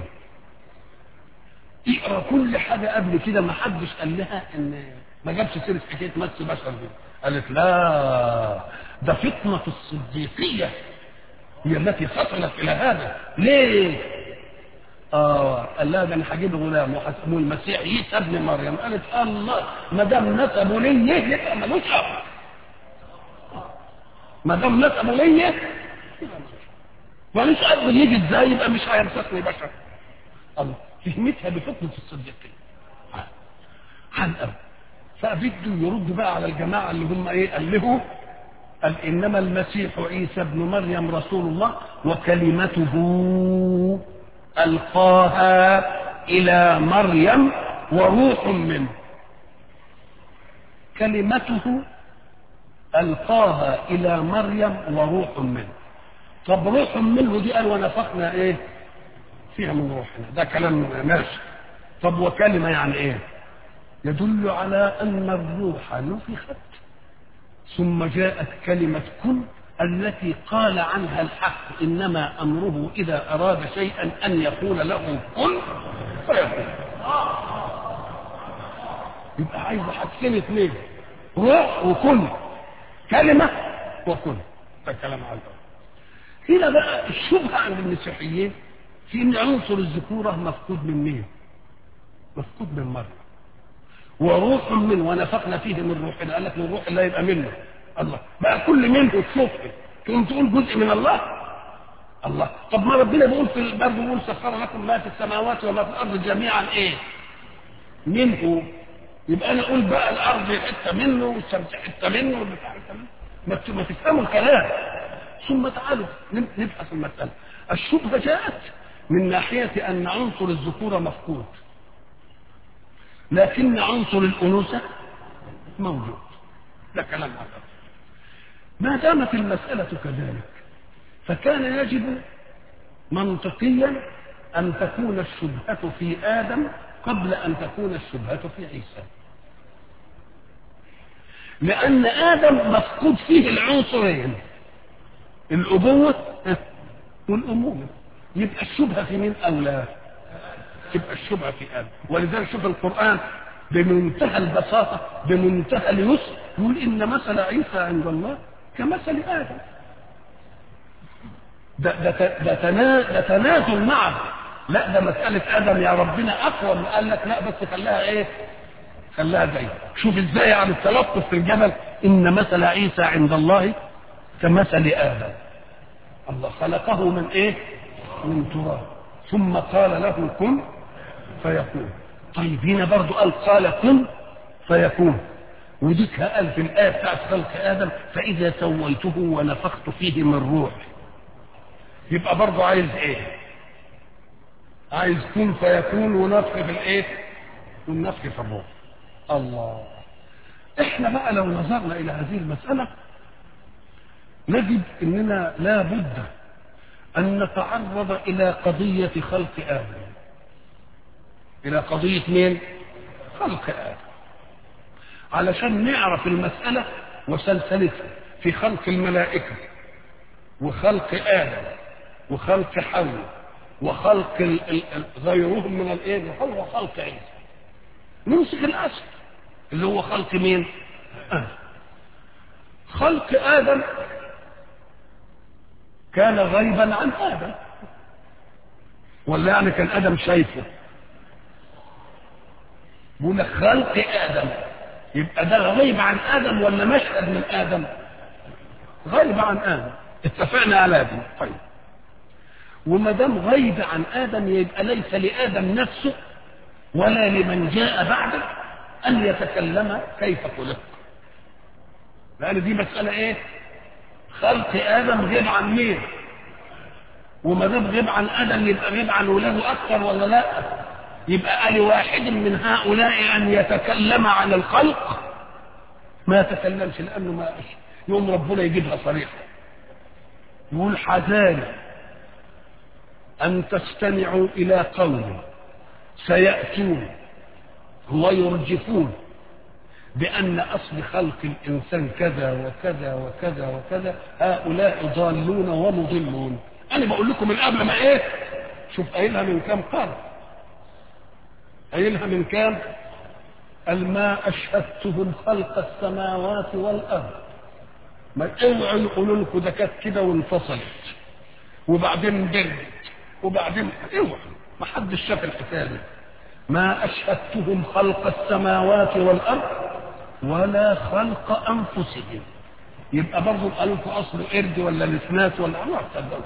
A: اقرا كل حاجه قبل كده ما حدش قال لها ان ما جابش سيره حكايه مس بشر دي قالت لا ده فطنه الصديقيه هي التي فطنت الى هذا ليه؟ اه قال لها ده انا هجيب غلام وهسموه المسيح عيسى ابن مريم قالت الله ما دام نسبه لي يبقى ملوش اب ما دام نسبه لي ملوش اب يجي ازاي يبقى مش هيمسسني بشر الله فهمتها بفطنة الصديقية حلقة فبده يرد بقى على الجماعة اللي هم ايه قال له قال انما المسيح عيسى ابن مريم رسول الله وكلمته القاها الى مريم وروح منه كلمته القاها الى مريم وروح منه طب روح منه دي قال ونفخنا ايه فيها من روحنا ده كلام ماشي طب وكلمة يعني ايه يدل على ان الروح نفخت ثم جاءت كلمة كن التي قال عنها الحق انما امره اذا اراد شيئا ان يقول له كن فيكون يبقى عايز حاجتين اثنين روح وكن كلمة وكن ده كلام على هنا بقى الشبهة عند المسيحيين في ان عنصر الذكوره مفقود من مين؟ مفقود من مريم وروح من ونفخنا فيه من روحنا قال لك من روح الله يبقى منه الله بقى كل منه تشوفه تقوم تقول جزء من الله الله طب ما ربنا بيقول في برضه بيقول سخر لكم ما في السماوات وما في الارض جميعا ايه؟ منه يبقى انا اقول بقى الارض حته منه والشمس حته منه والبتاع حته منه ما تفهموا الكلام ثم تعالوا نبحث المساله الشبهه جاءت من ناحية أن عنصر الذكورة مفقود لكن عنصر الأنوثة موجود ده كلام هذا ما دامت المسألة كذلك فكان يجب منطقيا أن تكون الشبهة في آدم قبل أن تكون الشبهة في عيسى لأن آدم مفقود فيه العنصرين الأبوة والأمومة يبقى الشبهه في مين اولى تبقى الشبهه في ادم ولذلك شوف القران بمنتهى البساطه بمنتهى اليسر يقول ان مثل عيسى عند الله كمثل ادم ده ده ده, تنا ده تنازل معه لا ده مساله ادم يا ربنا اقوى قال لك لا بس خلاها ايه خلاها زي شوف ازاي عن التلطف في الجبل ان مثل عيسى عند الله كمثل ادم الله خلقه من ايه من تراب ثم قال له كن فيكون طيب هنا برضو قال قال كن فيكون وديك قال في الآية بتاعت خلق آدم فإذا سويته ونفخت فيه من روحي يبقى برضو عايز إيه؟ عايز كن فيكون ونفخ في الإيه؟ والنفخ في الروح الله إحنا بقى لو نظرنا إلى هذه المسألة نجد إننا لا بد أن نتعرض إلى قضية خلق آدم إلى قضية مين؟ خلق آدم علشان نعرف المسألة وسلسلتها في خلق الملائكة وخلق آدم وخلق حواء وخلق ال ال غيرهم من الايه وخلق عيسى نمسك الاصل اللي هو خلق مين؟ آدم خلق آدم كان غيبا عن ادم ولا يعني كان ادم شايفه بيقول لك خلق ادم يبقى ده غيب عن ادم ولا مشهد من ادم غيب عن ادم اتفقنا على دي طيب وما دام غيب عن ادم يبقى ليس لادم نفسه ولا لمن جاء بعده ان يتكلم كيف خلق لان دي مساله ايه خلق ادم غيب عن مين وما دام غيب عن ادم يبقى غيب عن ولاده اكثر ولا لا يبقى لواحد من هؤلاء ان يتكلم عن الخلق ما يتكلمش لانه ما يوم ربنا يجيبها صريحه يقول حذاري ان تستمعوا الى قوم سياتون ويرجفون بأن أصل خلق الإنسان كذا وكذا وكذا وكذا هؤلاء ضالون ومضلون أنا بقول لكم من قبل ما إيه شوف قايلها من كام قرن قايلها من كام قال ما أشهدتهم خلق السماوات والأرض ما اوعوا يقولوا لكم ده كانت كده وانفصلت وبعدين برد وبعدين اوعوا ما حدش شاف الحكايه دي ما أشهدتهم خلق السماوات والأرض ولا خلق أنفسهم يبقى برضه قالوا لكم أصل قرد ولا الاثنات ولا ما تصدقوا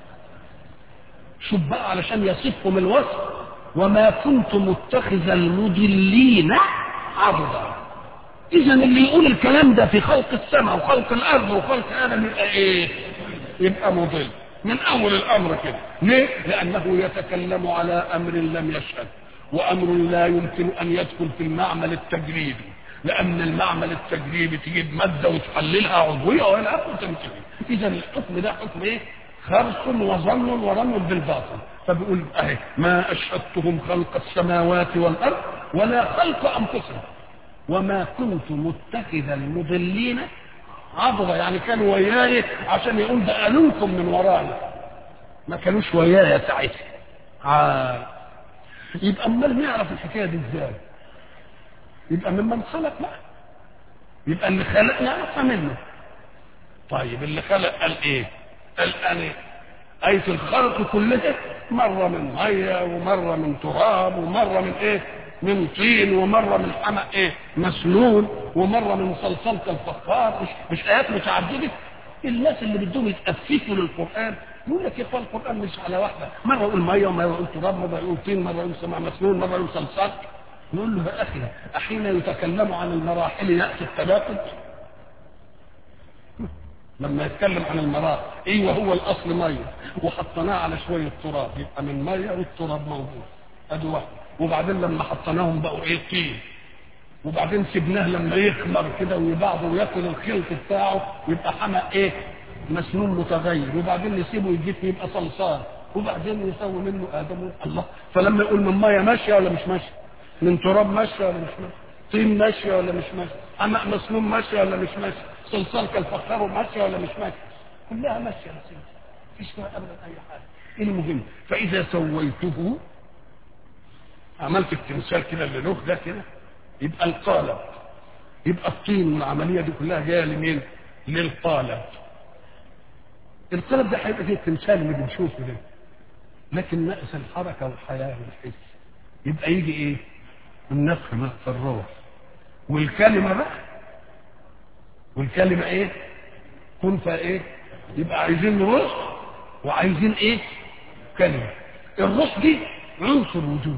A: شوف بقى علشان يصفهم الوصف وما كنت متخذ المضلين عضدا إذا اللي يقول الكلام ده في خلق السماء وخلق الأرض وخلق آدم يبقى إيه؟ يبقى مضل من أول الأمر كده ليه؟ لأنه يتكلم على أمر لم يشهد وامر لا يمكن ان يدخل في المعمل التجريبي لان المعمل التجريبي تجيب ماده وتحللها عضويه ولا تنتهي اذا الحكم ده حكم ايه خرص وظن ورمي بالباطل فبيقول اهي ما اشهدتهم خلق السماوات والارض ولا خلق انفسهم وما كنت متخذ المضلين عضدا يعني كانوا وياي عشان يقول ده قالوا لكم من ورايا ما كانوش ويايا ساعتها آه. يبقى امال نعرف الحكايه دي ازاي يبقى ممن خلق بقى يبقى اللي خلق نعرفها منه طيب اللي خلق قال ايه قال انا آية الخلق كلها مرة من مية ومرة من تراب ومرة من ايه من طين ومرة من حمأ ايه مسنون ومرة من صلصلة الفخار مش, مش آيات متعددة الناس اللي بدهم يتأسسوا للقرآن يقول لك يا اخوان القران مش على واحده مره يقول ميه ومره يقول تراب مره يقول طين مره يقول سماع مسنون مره يقول صلصال نقول له يا اخي احين يتكلم عن المراحل ياتي التناقض لما يتكلم عن المراحل ايوه هو الاصل ميه وحطيناه على شويه تراب يبقى من ميه والتراب موجود ادي واحده وبعدين لما حطيناهم بقوا ايه طين وبعدين سيبناه لما يخمر كده ويبعض وياكل الخلط بتاعه يبقى حمى ايه مسنون متغير وبعدين نسيبه يجيب يبقى صلصال وبعدين يسوي منه ادم الله فلما يقول من ميه ماشيه ولا مش ماشيه من تراب ماشيه ولا مش ماشيه طين ماشيه ولا مش ماشيه حماء مسنون ماشيه ولا مش ماشيه صلصال كالفخار ماشيه ولا مش ماشيه كلها ماشيه يا سيدي مفيش فيها ابدا اي حاجه المهم فاذا سويته عملت التمثال كده اللي له ده كده يبقى القالب يبقى الطين والعمليه دي كلها جايه لمين؟ للقالب القلب ده هيبقى فيه التمثال اللي بنشوفه ده لكن ناقص الحركه والحياه والحس يبقى يجي ايه؟ النفخ بقى في الروح والكلمه بقى والكلمه ايه؟ كن فايه؟ يبقى عايزين روح وعايزين ايه؟ كلمه الروح دي عنصر وجودي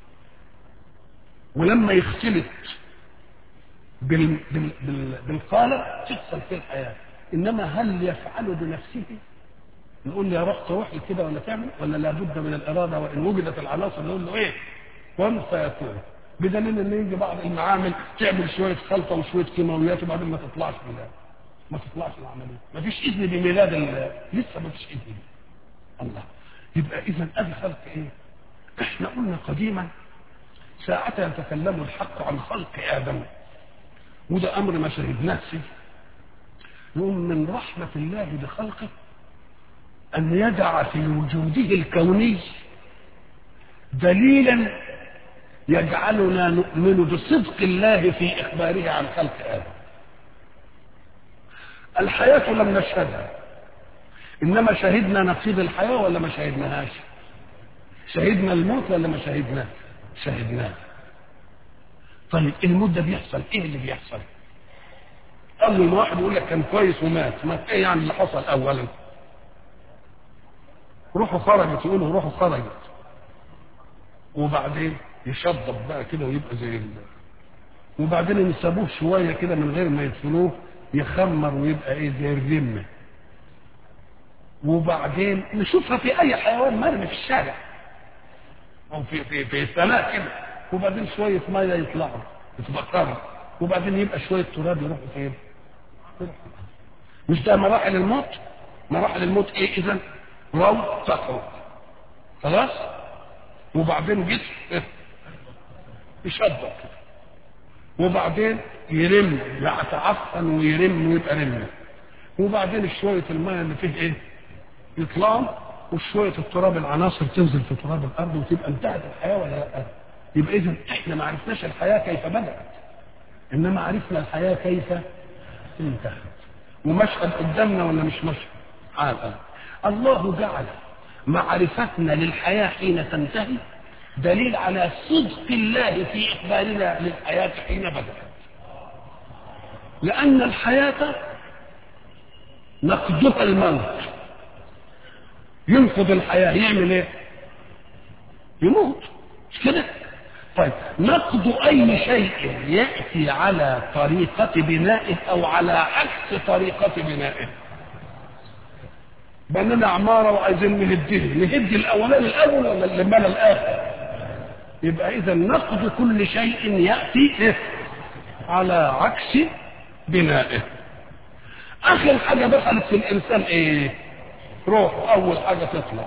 A: ولما يختلط بال... بال... بال... بالقالب تحصل فيه الحياه انما هل يفعل بنفسه نقول له يا روح تروح كده ولا تعمل ولا لابد من الاراده وان وجدت العناصر نقول له ايه كن فيكون بدليل ان يجي بعض المعامل تعمل شويه خلطه وشويه كيماويات وبعدين ما تطلعش ميلاد ما تطلعش العمليه ما فيش اذن بميلاد لسه ما فيش اذن الله يبقى اذا ادي خلق ايه احنا قلنا قديما ساعة يتكلم الحق عن خلق ادم وده امر ما شهدناه فيه يقول من رحمة الله بخلقه أن يدع في وجوده الكوني دليلا يجعلنا نؤمن بصدق الله في إخباره عن خلق آدم الحياة لم نشهدها إنما شهدنا نقيض الحياة ولا ما شهدناهاش شهدنا الموت ولا ما شهدناه شهدناه طيب الموت ده بيحصل ايه اللي بيحصل قال له واحد يقول لك كان كويس ومات مات ايه يعني اللي حصل اولا روحه خرجت يقولوا روحه خرجت وبعدين يشطب بقى كده ويبقى زي ال... وبعدين يسابوه شويه كده من غير ما يدفنوه يخمر ويبقى ايه زي الرمه وبعدين نشوفها في اي حيوان مرمي في الشارع او في في في السماء كده وبعدين شويه ميه يطلعوا يتبخروا وبعدين يبقى شويه تراب يروحوا فين؟ مش ده مراحل الموت؟ مراحل الموت ايه اذا؟ رو تخرج خلاص؟ وبعدين جسم يشبك وبعدين يرم يتعفن ويرم ويبقى رمه وبعدين شويه الميه اللي فيه ايه؟ يطلعوا وشويه التراب العناصر تنزل في تراب الارض وتبقى انتهت الحياه ولا لا؟ يبقى اذا احنا ما عرفناش الحياه كيف بدات انما عرفنا الحياه كيف انتهت ومشهد قدامنا ولا مش مشهد؟ عال الله جعل معرفتنا للحياه حين تنتهي دليل على صدق الله في اخبارنا للحياه حين بدات لان الحياه نقدها الموت ينقض الحياه يعمل ايه؟ يموت مش كده؟ طيب نقد اي شيء ياتي على طريقه بنائه او على عكس طريقه بنائه بنينا عماره وعايزين نهديه نهد الاولاني الاول ولا اللي بنى الاخر يبقى اذا نقد كل شيء ياتي إيه؟ على عكس بنائه اخر حاجه دخلت في الانسان ايه روح اول حاجه تطلع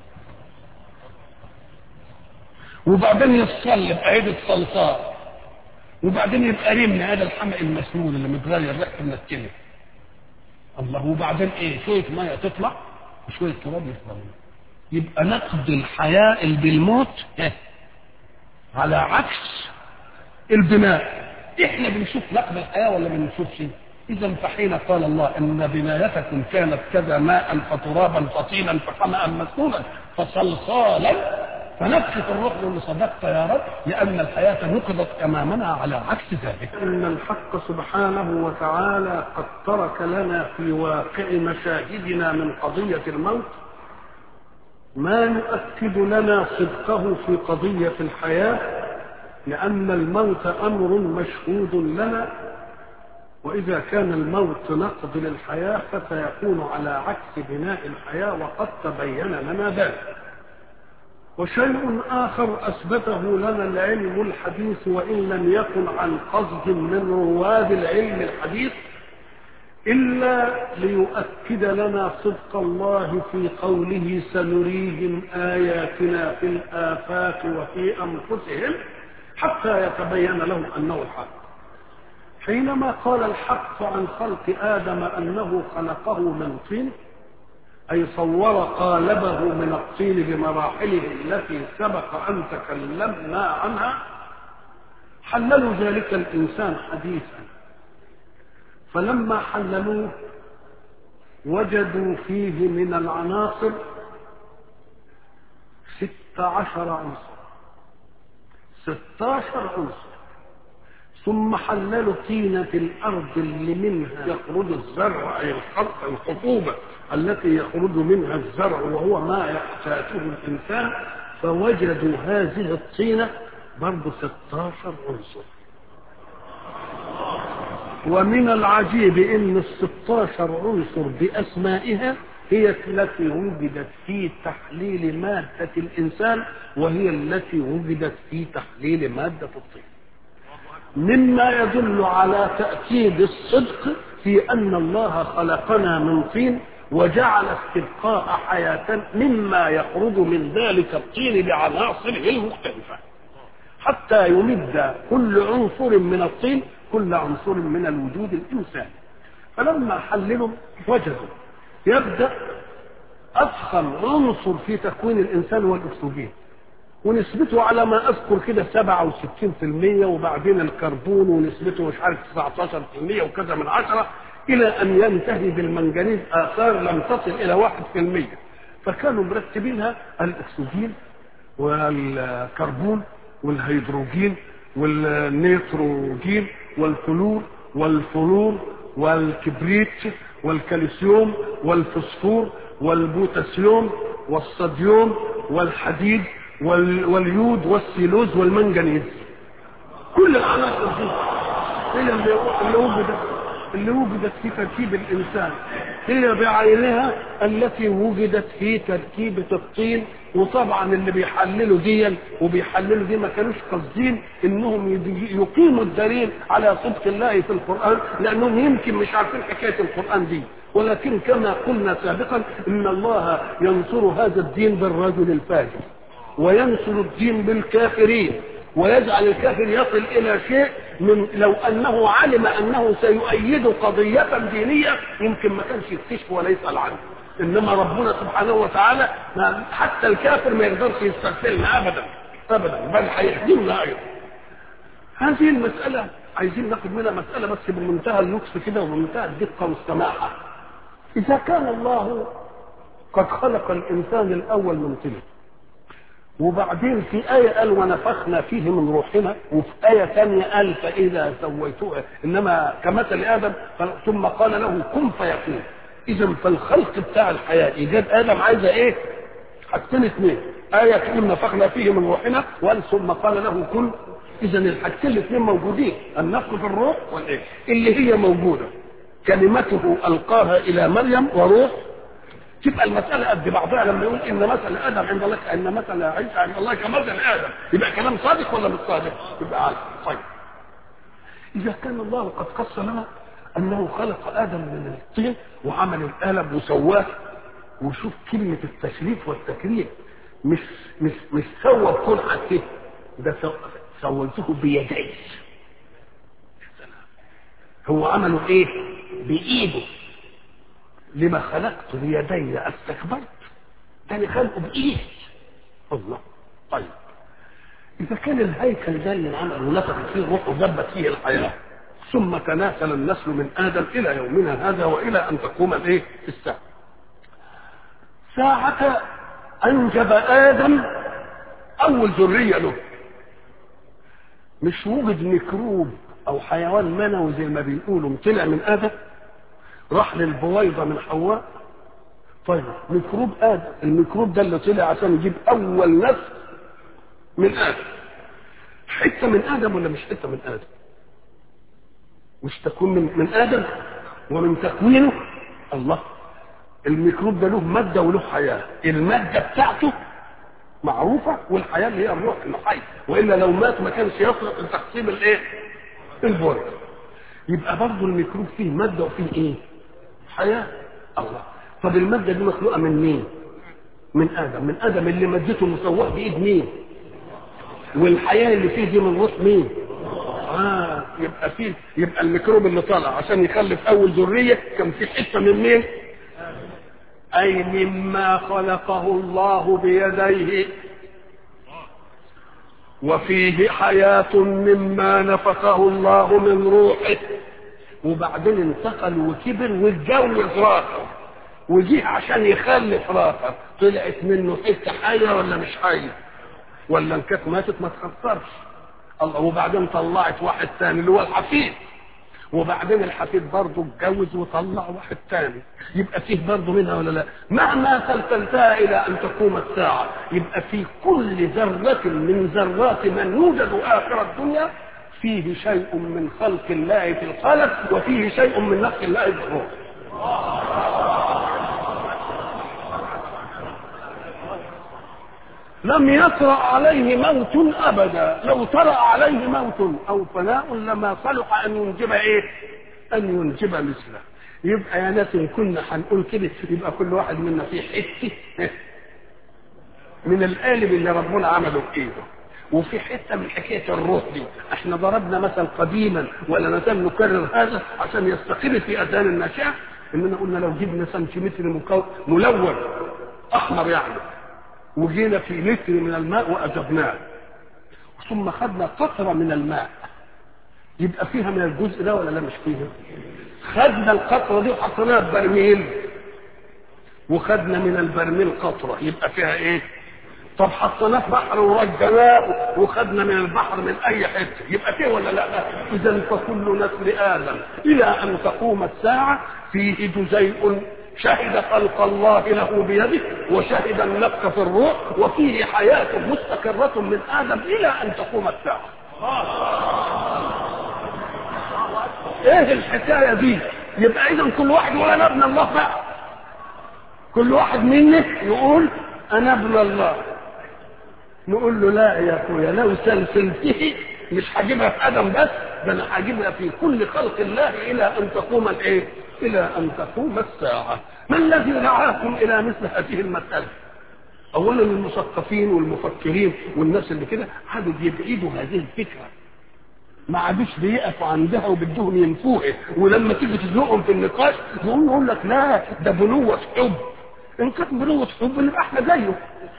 A: وبعدين يتصلب عيدة صلصال وبعدين يبقى رمل هذا الحمق المسنون اللي متغير ريحته منتنه الله وبعدين ايه شويه ميه تطلع وشويه تراب يطلع يبقى نقد الحياه اللي بالموت إيه؟ على عكس البناء احنا بنشوف نقد الحياه ولا ما بنشوفش اذا فحين قال الله ان بنايتكم كانت كذا ماء فترابا فطينا فحمأ مسنونا فصلصالا فنفخت الروح اللي صدقت يا رب لأن الحياة نقضت أمامنا على عكس ذلك إن الحق سبحانه وتعالى قد ترك لنا في واقع مشاهدنا من قضية الموت ما يؤكد لنا صدقه في قضية الحياة لأن الموت أمر مشهود لنا وإذا كان الموت نقض للحياة فسيكون على عكس بناء الحياة وقد تبين لنا ذلك وشيء آخر أثبته لنا العلم الحديث وإن لم يكن عن قصد من رواد العلم الحديث إلا ليؤكد لنا صدق الله في قوله سنريهم آياتنا في الآفاق وفي أنفسهم حتى يتبين لهم أنه الحق حينما قال الحق عن خلق آدم أنه خلقه من طين أي صور قالبه من الطين بمراحله التي سبق أن تكلمنا عنها حللوا ذلك الإنسان حديثا فلما حللوه وجدوا فيه من العناصر ست عشر عنصر ستاشر عنصر ثم حللوا طينة الأرض اللي منها يخرج الزرع أي الخلق الخطوبة التي يخرج منها الزرع وهو ما يحتاجه الإنسان فوجدوا هذه الطينة برضه 16 عنصر ومن العجيب ان ال 16 عنصر باسمائها هي التي وجدت في تحليل مادة الإنسان وهي التي وجدت في تحليل مادة الطين مما يدل على تأكيد الصدق في أن الله خلقنا من طين وجعل استبقاء حياة مما يخرج من ذلك الطين بعناصره المختلفة حتى يمد كل عنصر من الطين كل عنصر من الوجود الإنساني فلما حللوا وجدوا يبدأ أفخم عنصر في تكوين الإنسان هو الأكسجين ونسبته على ما اذكر كده 67% وبعدين الكربون ونسبته مش عارف 19% وكذا من عشرة الى ان ينتهي بالمنجنيز اثار لم تصل الى 1% فكانوا مرتبينها الاكسجين والكربون والهيدروجين والنيتروجين والفلور والفلور والكبريت والكالسيوم والفوسفور والبوتاسيوم والصديوم والحديد وال... واليود والسيلوز والمنجنيز كل العناصر دي هي اللي اللي وجدت اللي وجدت في تركيب الانسان هي بعينها التي وجدت في تركيبة الطين وطبعا اللي بيحللوا دي وبيحللوا دي ما كانوش قاصدين انهم يدي- يقيموا الدليل على صدق الله في القرآن لانهم يمكن مش عارفين حكاية القرآن دي ولكن كما قلنا سابقا ان الله ينصر هذا الدين بالرجل الفاجر وينصر الدين بالكافرين ويجعل الكافر يصل الى شيء من لو انه علم انه سيؤيد قضيه دينيه يمكن ما كانش يكتشف ولا يسال عنه انما ربنا سبحانه وتعالى ما حتى الكافر ما يقدرش يستغفرنا ابدا ابدا بل هيخدمنا ايضا هذه المساله عايزين ناخد منها مساله بس بمنتهى اللطف كده وبمنتهى الدقه والسماحه اذا كان الله قد خلق الانسان الاول من طين وبعدين في آية قال ونفخنا فيه من روحنا وفي آية ثانية قال فإذا سويته إنما كمثل آدم ثم قال له كن فيكون إذا فالخلق بتاع الحياة إيجاد آدم عايزة إيه؟ حاجتين اثنين آية تقول نفخنا فيه من روحنا وقال ثم قال له كن إذا الحاجتين الاثنين موجودين النفخ في الروح والإيه؟ اللي هي موجودة كلمته ألقاها إلى مريم وروح تبقى المسألة قد بعضها لما يقول إن مثل آدم عند الله كأن مثل عيسى عند الله كمثل آدم يبقى كلام صادق ولا مش صادق؟ يبقى عادي طيب إذا كان الله قد قص لنا أنه خلق آدم من الطين وعمل الآلة وسواه وشوف كلمة التشريف والتكريم مش مش مش سوى بكل حاجته ده سو- سويته بيديه هو عمله ايه؟ بإيده لما خلقت بيدي استكبرت ده اللي خلقه بايد الله طيب اذا كان الهيكل ده اللي عمل ونفخت فيه الروح وجبت فيه الحياه ثم تناسل النسل من ادم الى يومنا هذا والى ان تقوم الايه الساعه ساعة أنجب آدم أول ذرية له مش وجد ميكروب أو حيوان منوي زي ما بيقولوا طلع من آدم راح للبويضة من حواء طيب ميكروب آدم الميكروب ده اللي طلع عشان يجيب أول نسل من آدم حتة من آدم ولا مش حتة من آدم مش تكون من, من آدم ومن تكوينه الله الميكروب ده له مادة وله حياة المادة بتاعته معروفة والحياة اللي هي الروح الحي وإلا لو مات ما كانش يصلح لتقسيم الإيه؟ البرد يبقى برضه الميكروب فيه مادة وفيه إيه؟ حياة الله طب المادة دي مخلوقة من مين؟ من آدم من آدم اللي مادته مسواه بإيد مين؟ والحياة اللي فيه دي من روح مين؟ آه يبقى فيه يبقى الميكروب اللي طالع عشان يخلف أول ذرية كان في حتة من مين؟ أي مما خلقه الله بيديه وفيه حياة مما نفخه الله من روحه وبعدين انتقل وكبر واتجوز راخر وجه عشان يخلف راخر طلعت منه حته حيه ولا مش حيه ولا ان كانت ماتت ما تخسرش الله وبعدين طلعت واحد ثاني اللي هو الحفيد وبعدين الحفيد برضه اتجوز وطلع واحد ثاني يبقى فيه برضه منها ولا لا مهما سلسلتها الى ان تقوم الساعه يبقى في كل ذره من ذرات من يوجد اخر الدنيا فيه شيء من خلق الله في الخلق وفيه شيء من نفس الله في الروح لم يطرأ عليه موت أبدا لو طرأ عليه موت أو فناء لما صلح أن ينجب إيه أن ينجب مثله يبقى يا ناس إن كنا هنقول كده يبقى كل واحد منا فيه حتة من القالب اللي ربنا عمله بإيده وفي حته من حكايه الروح دي احنا ضربنا مثل قديما ولا نزال نكرر هذا عشان يستقر في اذهان الناشئه اننا قلنا لو جبنا سنتيمتر مكون ملون احمر يعني وجينا في لتر من الماء واجبناه ثم خدنا قطره من الماء يبقى فيها من الجزء ده ولا لا مش فيها خدنا القطره دي وحطيناها في برميل وخدنا من البرميل قطره يبقى فيها ايه طب حطيناه في بحر ورجناه وخدنا من البحر من اي حته يبقى فيه ولا لا اذا فكل نسل ادم الى ان تقوم الساعه فيه جزيء شهد خلق الله له بيده وشهد النفخ في الروح وفيه حياة مستقرة من آدم إلى أن تقوم الساعة ايه الحكاية دي يبقى اذا كل واحد يقول انا ابن الله بقى كل واحد منا يقول انا ابن الله نقول له لا يا اخويا لو سلسلته مش هجيبها في ادم بس ده انا هجيبها في كل خلق الله الى ان تقوم الايه الى ان تقوم الساعه ما الذي دعاكم الى مثل هذه المساله اولا المثقفين والمفكرين والناس اللي كده قعدوا يبعدوا هذه الفكره ما عادوش بيقفوا عندها وبدهم ينفوها ولما تيجي تزنقهم في النقاش يقول يقول لك لا ده بنوة حب ان كانت بنوة حب نبقى احنا زيه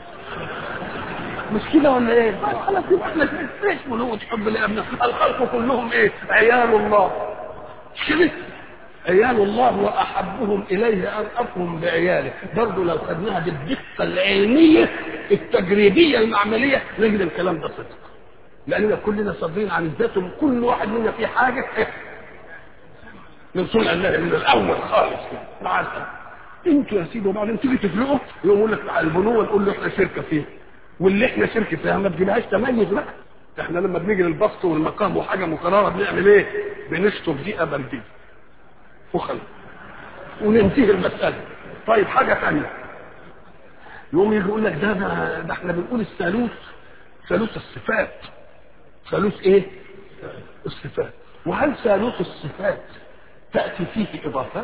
A: مش كده ولا ايه؟ خلاص يبقى احنا ايش بنوة حب لابنا الخلق كلهم ايه؟ عيال الله مش كده؟ عيال الله واحبهم اليه ارأفهم بعياله برضه لو خدناها بالدقه العلميه التجريبيه المعمليه نجد الكلام ده صدق لاننا كلنا صادرين عن الذات وكل واحد منا في حاجه من صنع الله من الاول خالص مع انتوا يا سيدي وبعدين تيجي تفرقوا يقوم يقول لك البنوه نقول له احنا شركه فيها واللي احنا شركه فيها ما تجيبهاش تميز بقى احنا لما بنيجي للبسط والمقام وحاجه مقرره بنعمل ايه؟ بنشطب دي ابرديه فخل وننتهي المساله طيب حاجه ثانيه يقوم يجي يقول لك ده ده, ده احنا بنقول الثالوث ثالوث الصفات ثالوث ايه الصفات وهل ثالوث الصفات تأتي فيه إضافات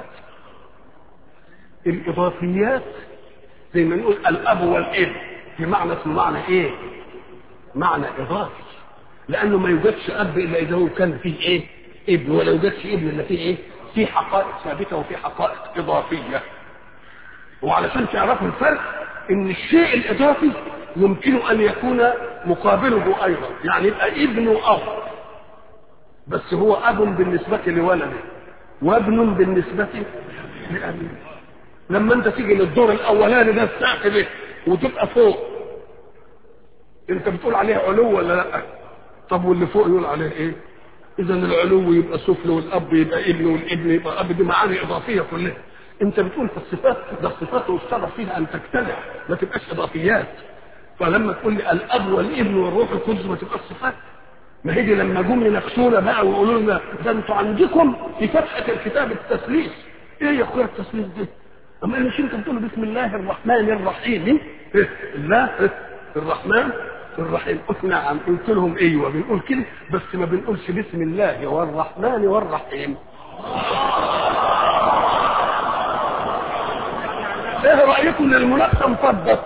A: الإضافيات زي ما نقول الأب والابن بمعنى اسمه معنى إيه معنى إضافي لأنه ما يوجدش أب إلا إذا هو كان فيه إيه ابن ولا يوجدش ابن إلا فيه إيه في حقائق ثابتة وفي حقائق إضافية وعلشان تعرفوا الفرق إن الشيء الإضافي يمكن أن يكون مقابله أيضا يعني يبقى ابن أب بس هو أب بالنسبة لولده وابن بالنسبة لأبيه لما أنت تيجي للدور الأولاني ده السقف ده وتبقى فوق أنت بتقول عليه علو ولا لأ؟ طب واللي فوق يقول عليه إيه؟ إذا العلو يبقى سفل والأب يبقى ابن والابن يبقى أب دي معاني إضافية كلها أنت بتقول في الصفات ده الصفات يشترط فيها أن تجتمع ما تبقاش إضافيات فلما تقول لي الاب والابن والروح القدس ما تبقاش صفات ما هي دي لما جم يناقشونا بقى ويقولوا لنا ده انتوا عندكم في فتحه الكتاب التثليث ايه يا اخويا التثليث ده؟ اما مش انت بتقول بسم الله الرحمن الرحيم إيه؟ الله إيه؟ الرحمن الرحيم قلت نعم قلت لهم ايوه بنقول كده بس ما بنقولش بسم الله والرحمن والرحيم ايه رايكم ان المناقشه انفضت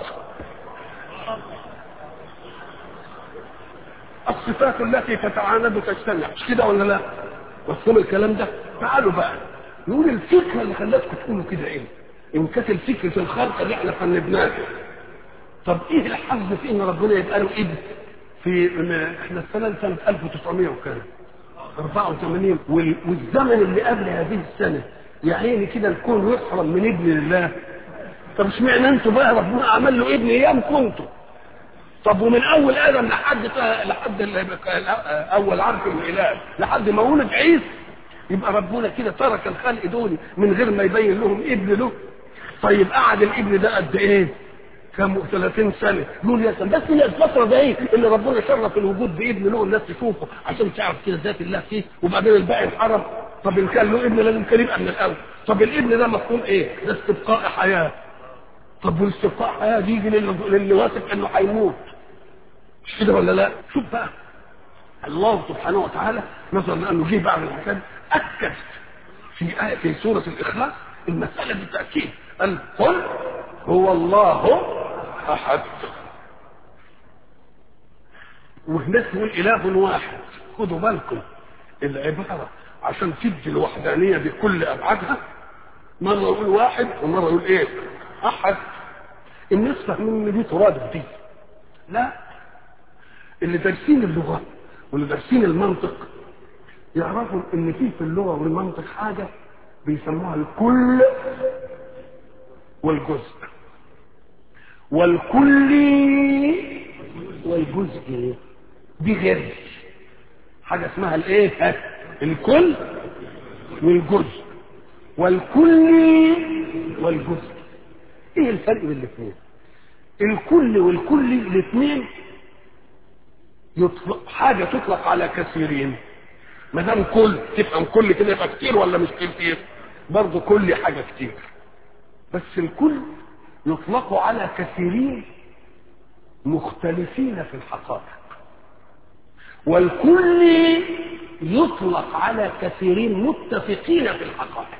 A: الصفات التي تتعاند تجتمع مش كده ولا لا مفهوم الكلام ده تعالوا بقى نقول الفكره اللي خلتكم تقولوا كده ايه ان كانت الفكره الخارقه اللي احنا فنبناها طب ايه الحظ في ان ربنا يبقى له ابن في احنا السنه سنه 1900 وكام 84 والزمن اللي قبل هذه السنه يا عيني كده الكون يحرم من ابن الله طب اشمعنى انتوا بقى ربنا عمل له ابن ايام كنتوا طب ومن اول ادم لحد لحد اول عرف الاله لحد ما ولد عيسى يبقى ربنا كده ترك الخلق دول من غير ما يبين لهم ابن له طيب قعد الابن ده قد ايه؟ كم 30 سنه يقول يا سلام بس هي الفتره ده ايه اللي ربنا شرف الوجود بابن له الناس تشوفه عشان تعرف كده ذات الله فيه وبعدين الباقي اتحرم طب ان كان له ابن لازم كان يبقى من الاول طب الابن ده مفهوم ايه؟ ده استبقاء حياه طب والاستبقاء حياه دي يجي للي واثق انه هيموت مش كده ولا لا شوف بقى الله سبحانه وتعالى نظرا لانه جه بعد الحكايه اكد في آية في سوره الاخلاص المساله بالتاكيد قال قل هو الله احد وهناك يقول اله واحد خدوا بالكم العباره عشان تدي الوحدانيه بكل ابعادها مره يقول واحد ومره يقول ايه احد الناس فاهمين ان دي ترادف دي لا اللي دارسين اللغه واللي دارسين المنطق يعرفوا ان في في اللغه والمنطق حاجه بيسموها الكل والجزء والكلي والجزء دي غير حاجه اسمها الايه الكل والجزء والكل والجزء ايه الفرق بين الاثنين الكل والكل الاثنين يطلق حاجه تطلق على كثيرين ما دام كل تفهم كل كده يبقى كتير ولا مش كتير برضه كل حاجه كتير بس الكل يطلق على كثيرين مختلفين في الحقائق والكل يطلق على كثيرين متفقين في الحقائق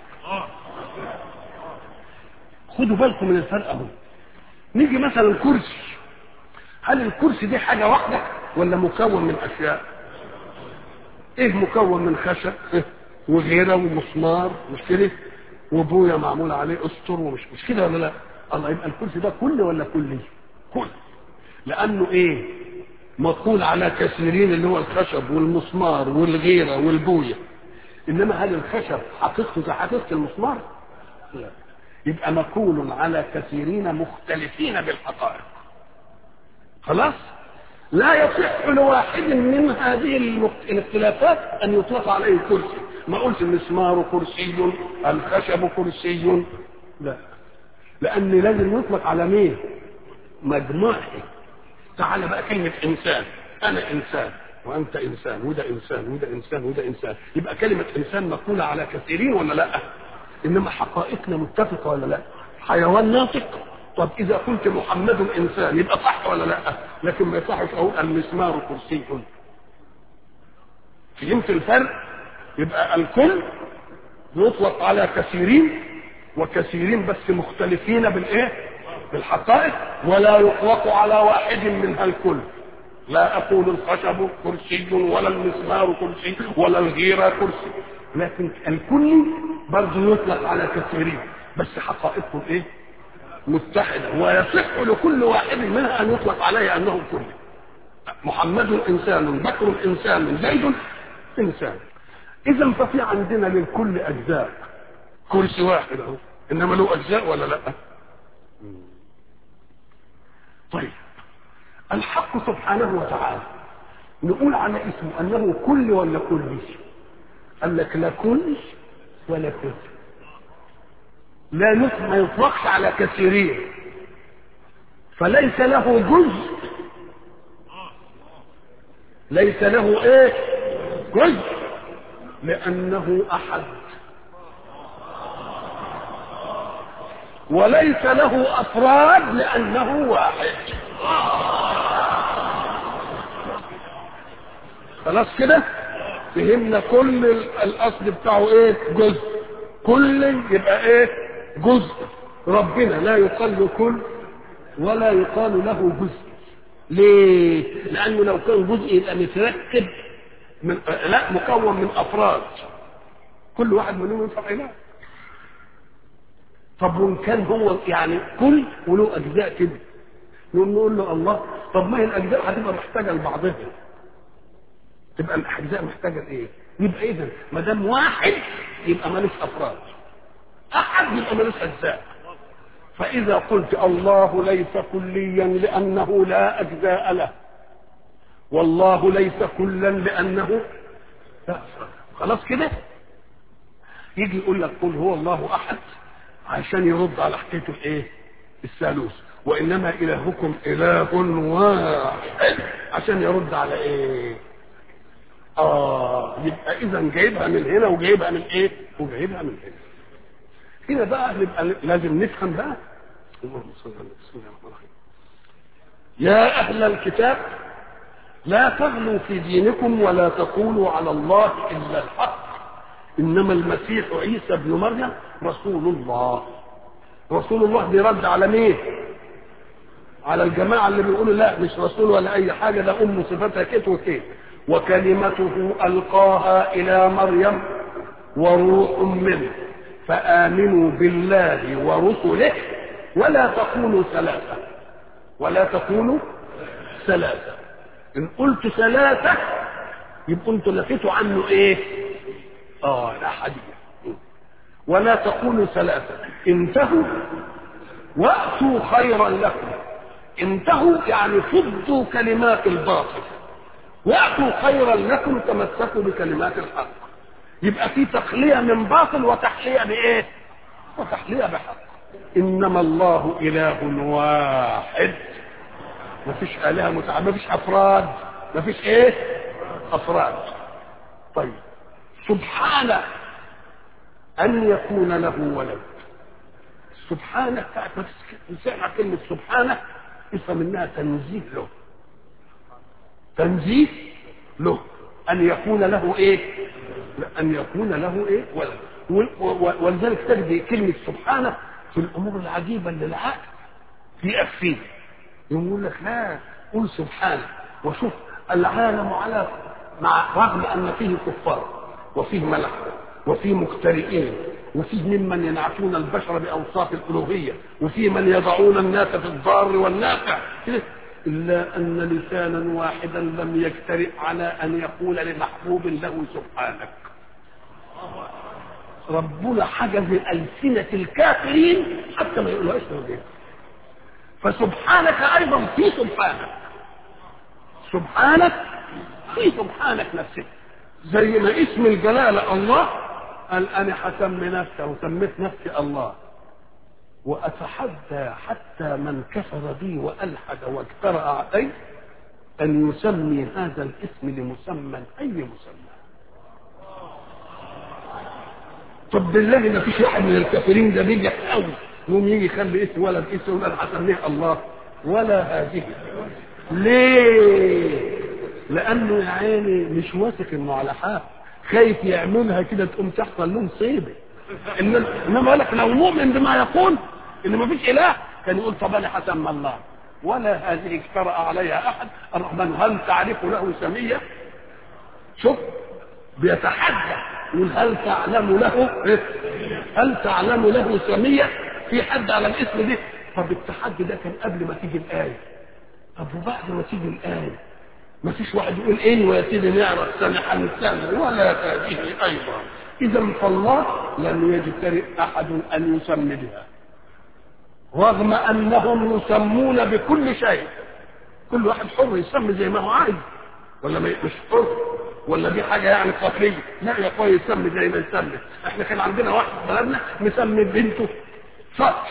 A: خدوا بالكم من الفرق اهو نيجي مثلا كرسي هل الكرسي دي حاجه واحده ولا مكون من اشياء ايه مكون من خشب إيه؟ وغيره ومسمار مش كده وبويه معمول عليه اسطر ومش مش كده ولا لا الله يبقى الكرسي ده كل ولا كلي كل لانه ايه مقول على كثيرين اللي هو الخشب والمسمار والغيره والبويه انما هل الخشب حقيقته زي حقيقه المسمار لا يبقى مقول على كثيرين مختلفين بالحقائق خلاص لا يصح لواحد من هذه المخت- الاختلافات ان يطلق عليه كرسي ما قلت المسمار كرسي الخشب كرسي لا لان لازم يطلق على مين مجموعه تعال بقى كلمه انسان انا انسان وانت انسان وده انسان وده انسان وده انسان يبقى كلمه انسان مقوله على كثيرين ولا لا انما حقائقنا متفقه ولا لا حيوان ناطق طب اذا قلت محمد انسان يبقى صح ولا لا لكن ما يصحش اقول المسمار كرسي فهمت الفرق يبقى الكل يطلق على كثيرين وكثيرين بس مختلفين بالايه بالحقائق ولا يطلق على واحد منها الكل لا اقول الخشب كرسي ولا المسمار كرسي ولا الغيره كرسي لكن الكل برضه يطلق على كثيرين بس حقائقهم ايه متحده ويصح لكل واحد منها ان يطلق عليه انه كل محمد انسان بكر انسان زيد انسان اذا ففي عندنا للكل اجزاء كرسي واحد اهو انما له اجزاء ولا لا طيب الحق سبحانه وتعالى نقول على اسمه انه كل ولا كل قال لك لا كل ولا كل لا يط- ما يطلقش على كثيرين فليس له جزء ليس له ايه جزء لانه احد وليس له افراد لانه واحد خلاص كده فهمنا كل ال- الاصل بتاعه ايه جزء كل يبقى ايه جزء ربنا لا يقال له كل ولا يقال له جزء ليه لانه لو كان جزء يبقى متركب من لا مكون من افراد كل واحد منهم ينفع اله طب وان كان هو يعني كل وله اجزاء كده نقوم نقول له الله طب ما هي الاجزاء هتبقى محتاجه لبعضها تبقى الاجزاء محتاجه لايه يبقى اذا ما دام واحد يبقى ملوش افراد احد يبقى ملوش اجزاء فاذا قلت الله ليس كليا لانه لا اجزاء له والله ليس كلا لانه لا أفراد. خلاص كده يجي يقول لك قل هو الله احد عشان يرد على حكايه الايه الثالوث وانما الهكم اله واحد عشان يرد على ايه اه يبقى اذا جايبها من هنا وجايبها من ايه وجايبها من هنا هنا بقى نبقى لازم نفهم بقى اللهم صل على بسم الله الرحمن الرحيم يا اهل الكتاب لا تغلوا في دينكم ولا تقولوا على الله الا الحق انما المسيح عيسى ابن مريم رسول الله رسول الله بيرد على مين على الجماعه اللي بيقولوا لا مش رسول ولا اي حاجه ده ام صفتها كت وكت وكلمته القاها الى مريم وروح منه فامنوا بالله ورسله ولا تقولوا ثلاثه ولا تقولوا ثلاثه ان قلت ثلاثه يبقى انتوا لقيتوا عنه ايه اه الاحاديه ولا تقولوا ثلاثه انتهوا واتوا خيرا لكم انتهوا يعني فضوا كلمات الباطل واتوا خيرا لكم تمسكوا بكلمات الحق يبقى في تخليه من باطل وتحليه بايه وتحليه بحق انما الله اله واحد ما فيش الهه متعدده ما فيش افراد ما فيش ايه افراد طيب سبحانه ان يكون له ولد سبحانه ساعة ما تسمع كلمة سبحانه افهم انها تنزيه له تنزيه له ان يكون له ايه ان يكون له ايه ولد ولذلك تجد كلمة سبحانه في الامور العجيبة اللي العقل في فيه يقول لك لا قل سبحانه وشوف العالم على مع رغم ان فيه كفار وفيه ملحده وفيه مخترئين وفيه ممن ينعتون البشر باوصاف الالوهيه وفيه من يضعون الناس في الضار والنافع الا ان لسانا واحدا لم يجترئ على ان يقول لمحبوب له سبحانك ربنا حجز السنه الكافرين حتى ما يقولوا اسمه ايه فسبحانك ايضا في سبحانك سبحانك في سبحانك نفسك زي ما اسم الجلالة الله قال أنا هسمي نفسي وسميت نفسي الله وأتحدى حتى من كفر بي وألحد واجترأ علي أن يسمي هذا الاسم لمسمى أي مسمى طب بالله ما فيش واحد من الكافرين ده بيجي قوي يقوم يجي يخلي اسم ولد اسم ولد هسميه الله ولا هذه ليه؟ لانه يا عيني مش واثق انه على حق خايف يعملها كده تقوم تحصل له مصيبه انما انما لك لو مؤمن بما يقول ان ما فيش اله كان يقول طب انا هسمى الله ولا هذه اجترأ عليها احد الرحمن هل تعرف له سميه شوف بيتحدى يقول هل تعلم له هل تعلم له سميه في حد على الاسم ده طب التحدي ده كان قبل ما تيجي الايه طب وبعد ما تيجي الايه ما فيش واحد يقول ايه ويا سيدي نعرف سمح السنة ولا هذه ايضا اذا فالله لم يجترئ احد ان يسمي بها رغم انهم يسمون بكل شيء كل واحد حر يسمي زي ما هو عايز ولا مش حر ولا دي حاجه يعني قتليه لا يا اخويا يسمي زي ما يسمي احنا كان عندنا واحد في بلدنا مسمي بنته صقر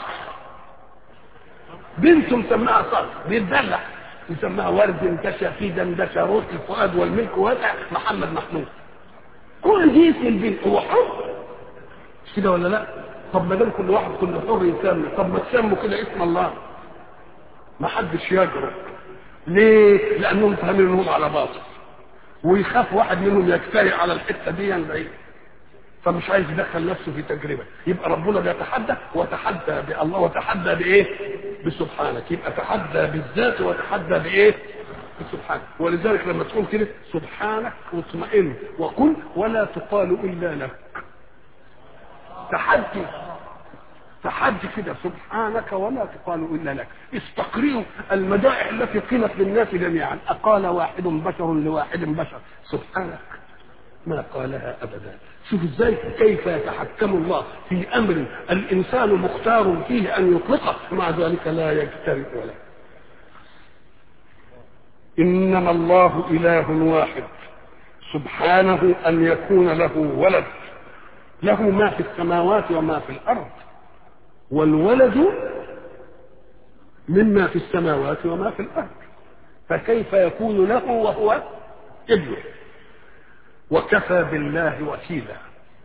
A: بنته مسماها صقر بيتدلع يسماها ورد انتشى في دندشة روح الفؤاد والملك واسع محمد محمود كل دي اسم البنت هو حر مش كده ولا لا طب ما دام كل واحد كل حر يسمي طب ما تسموا كده اسم الله ما حدش يجرؤ ليه لانهم فاهمين انهم على باطل ويخاف واحد منهم يجترئ على الحته دي بعيد فمش عايز يدخل نفسه في تجربه يبقى ربنا بيتحدى وتحدى بالله وتحدى بايه بسبحانك يبقى تحدى بالذات وتحدى بايه بسبحانك ولذلك لما تقول كده سبحانك واطمئن وقل ولا تقال الا لك تحدي تحدي كده سبحانك ولا تقال الا لك استقرئوا المدائح التي قيلت للناس جميعا اقال واحد بشر لواحد بشر سبحانك ما قالها ابدا شوف ازاي كيف يتحكم الله في امر الانسان مختار فيه ان يطلقه ومع ذلك لا يجترئ له انما الله اله واحد سبحانه ان يكون له ولد له ما في السماوات وما في الارض والولد مما في السماوات وما في الارض فكيف يكون له وهو ابنه وكفى بالله وكيلا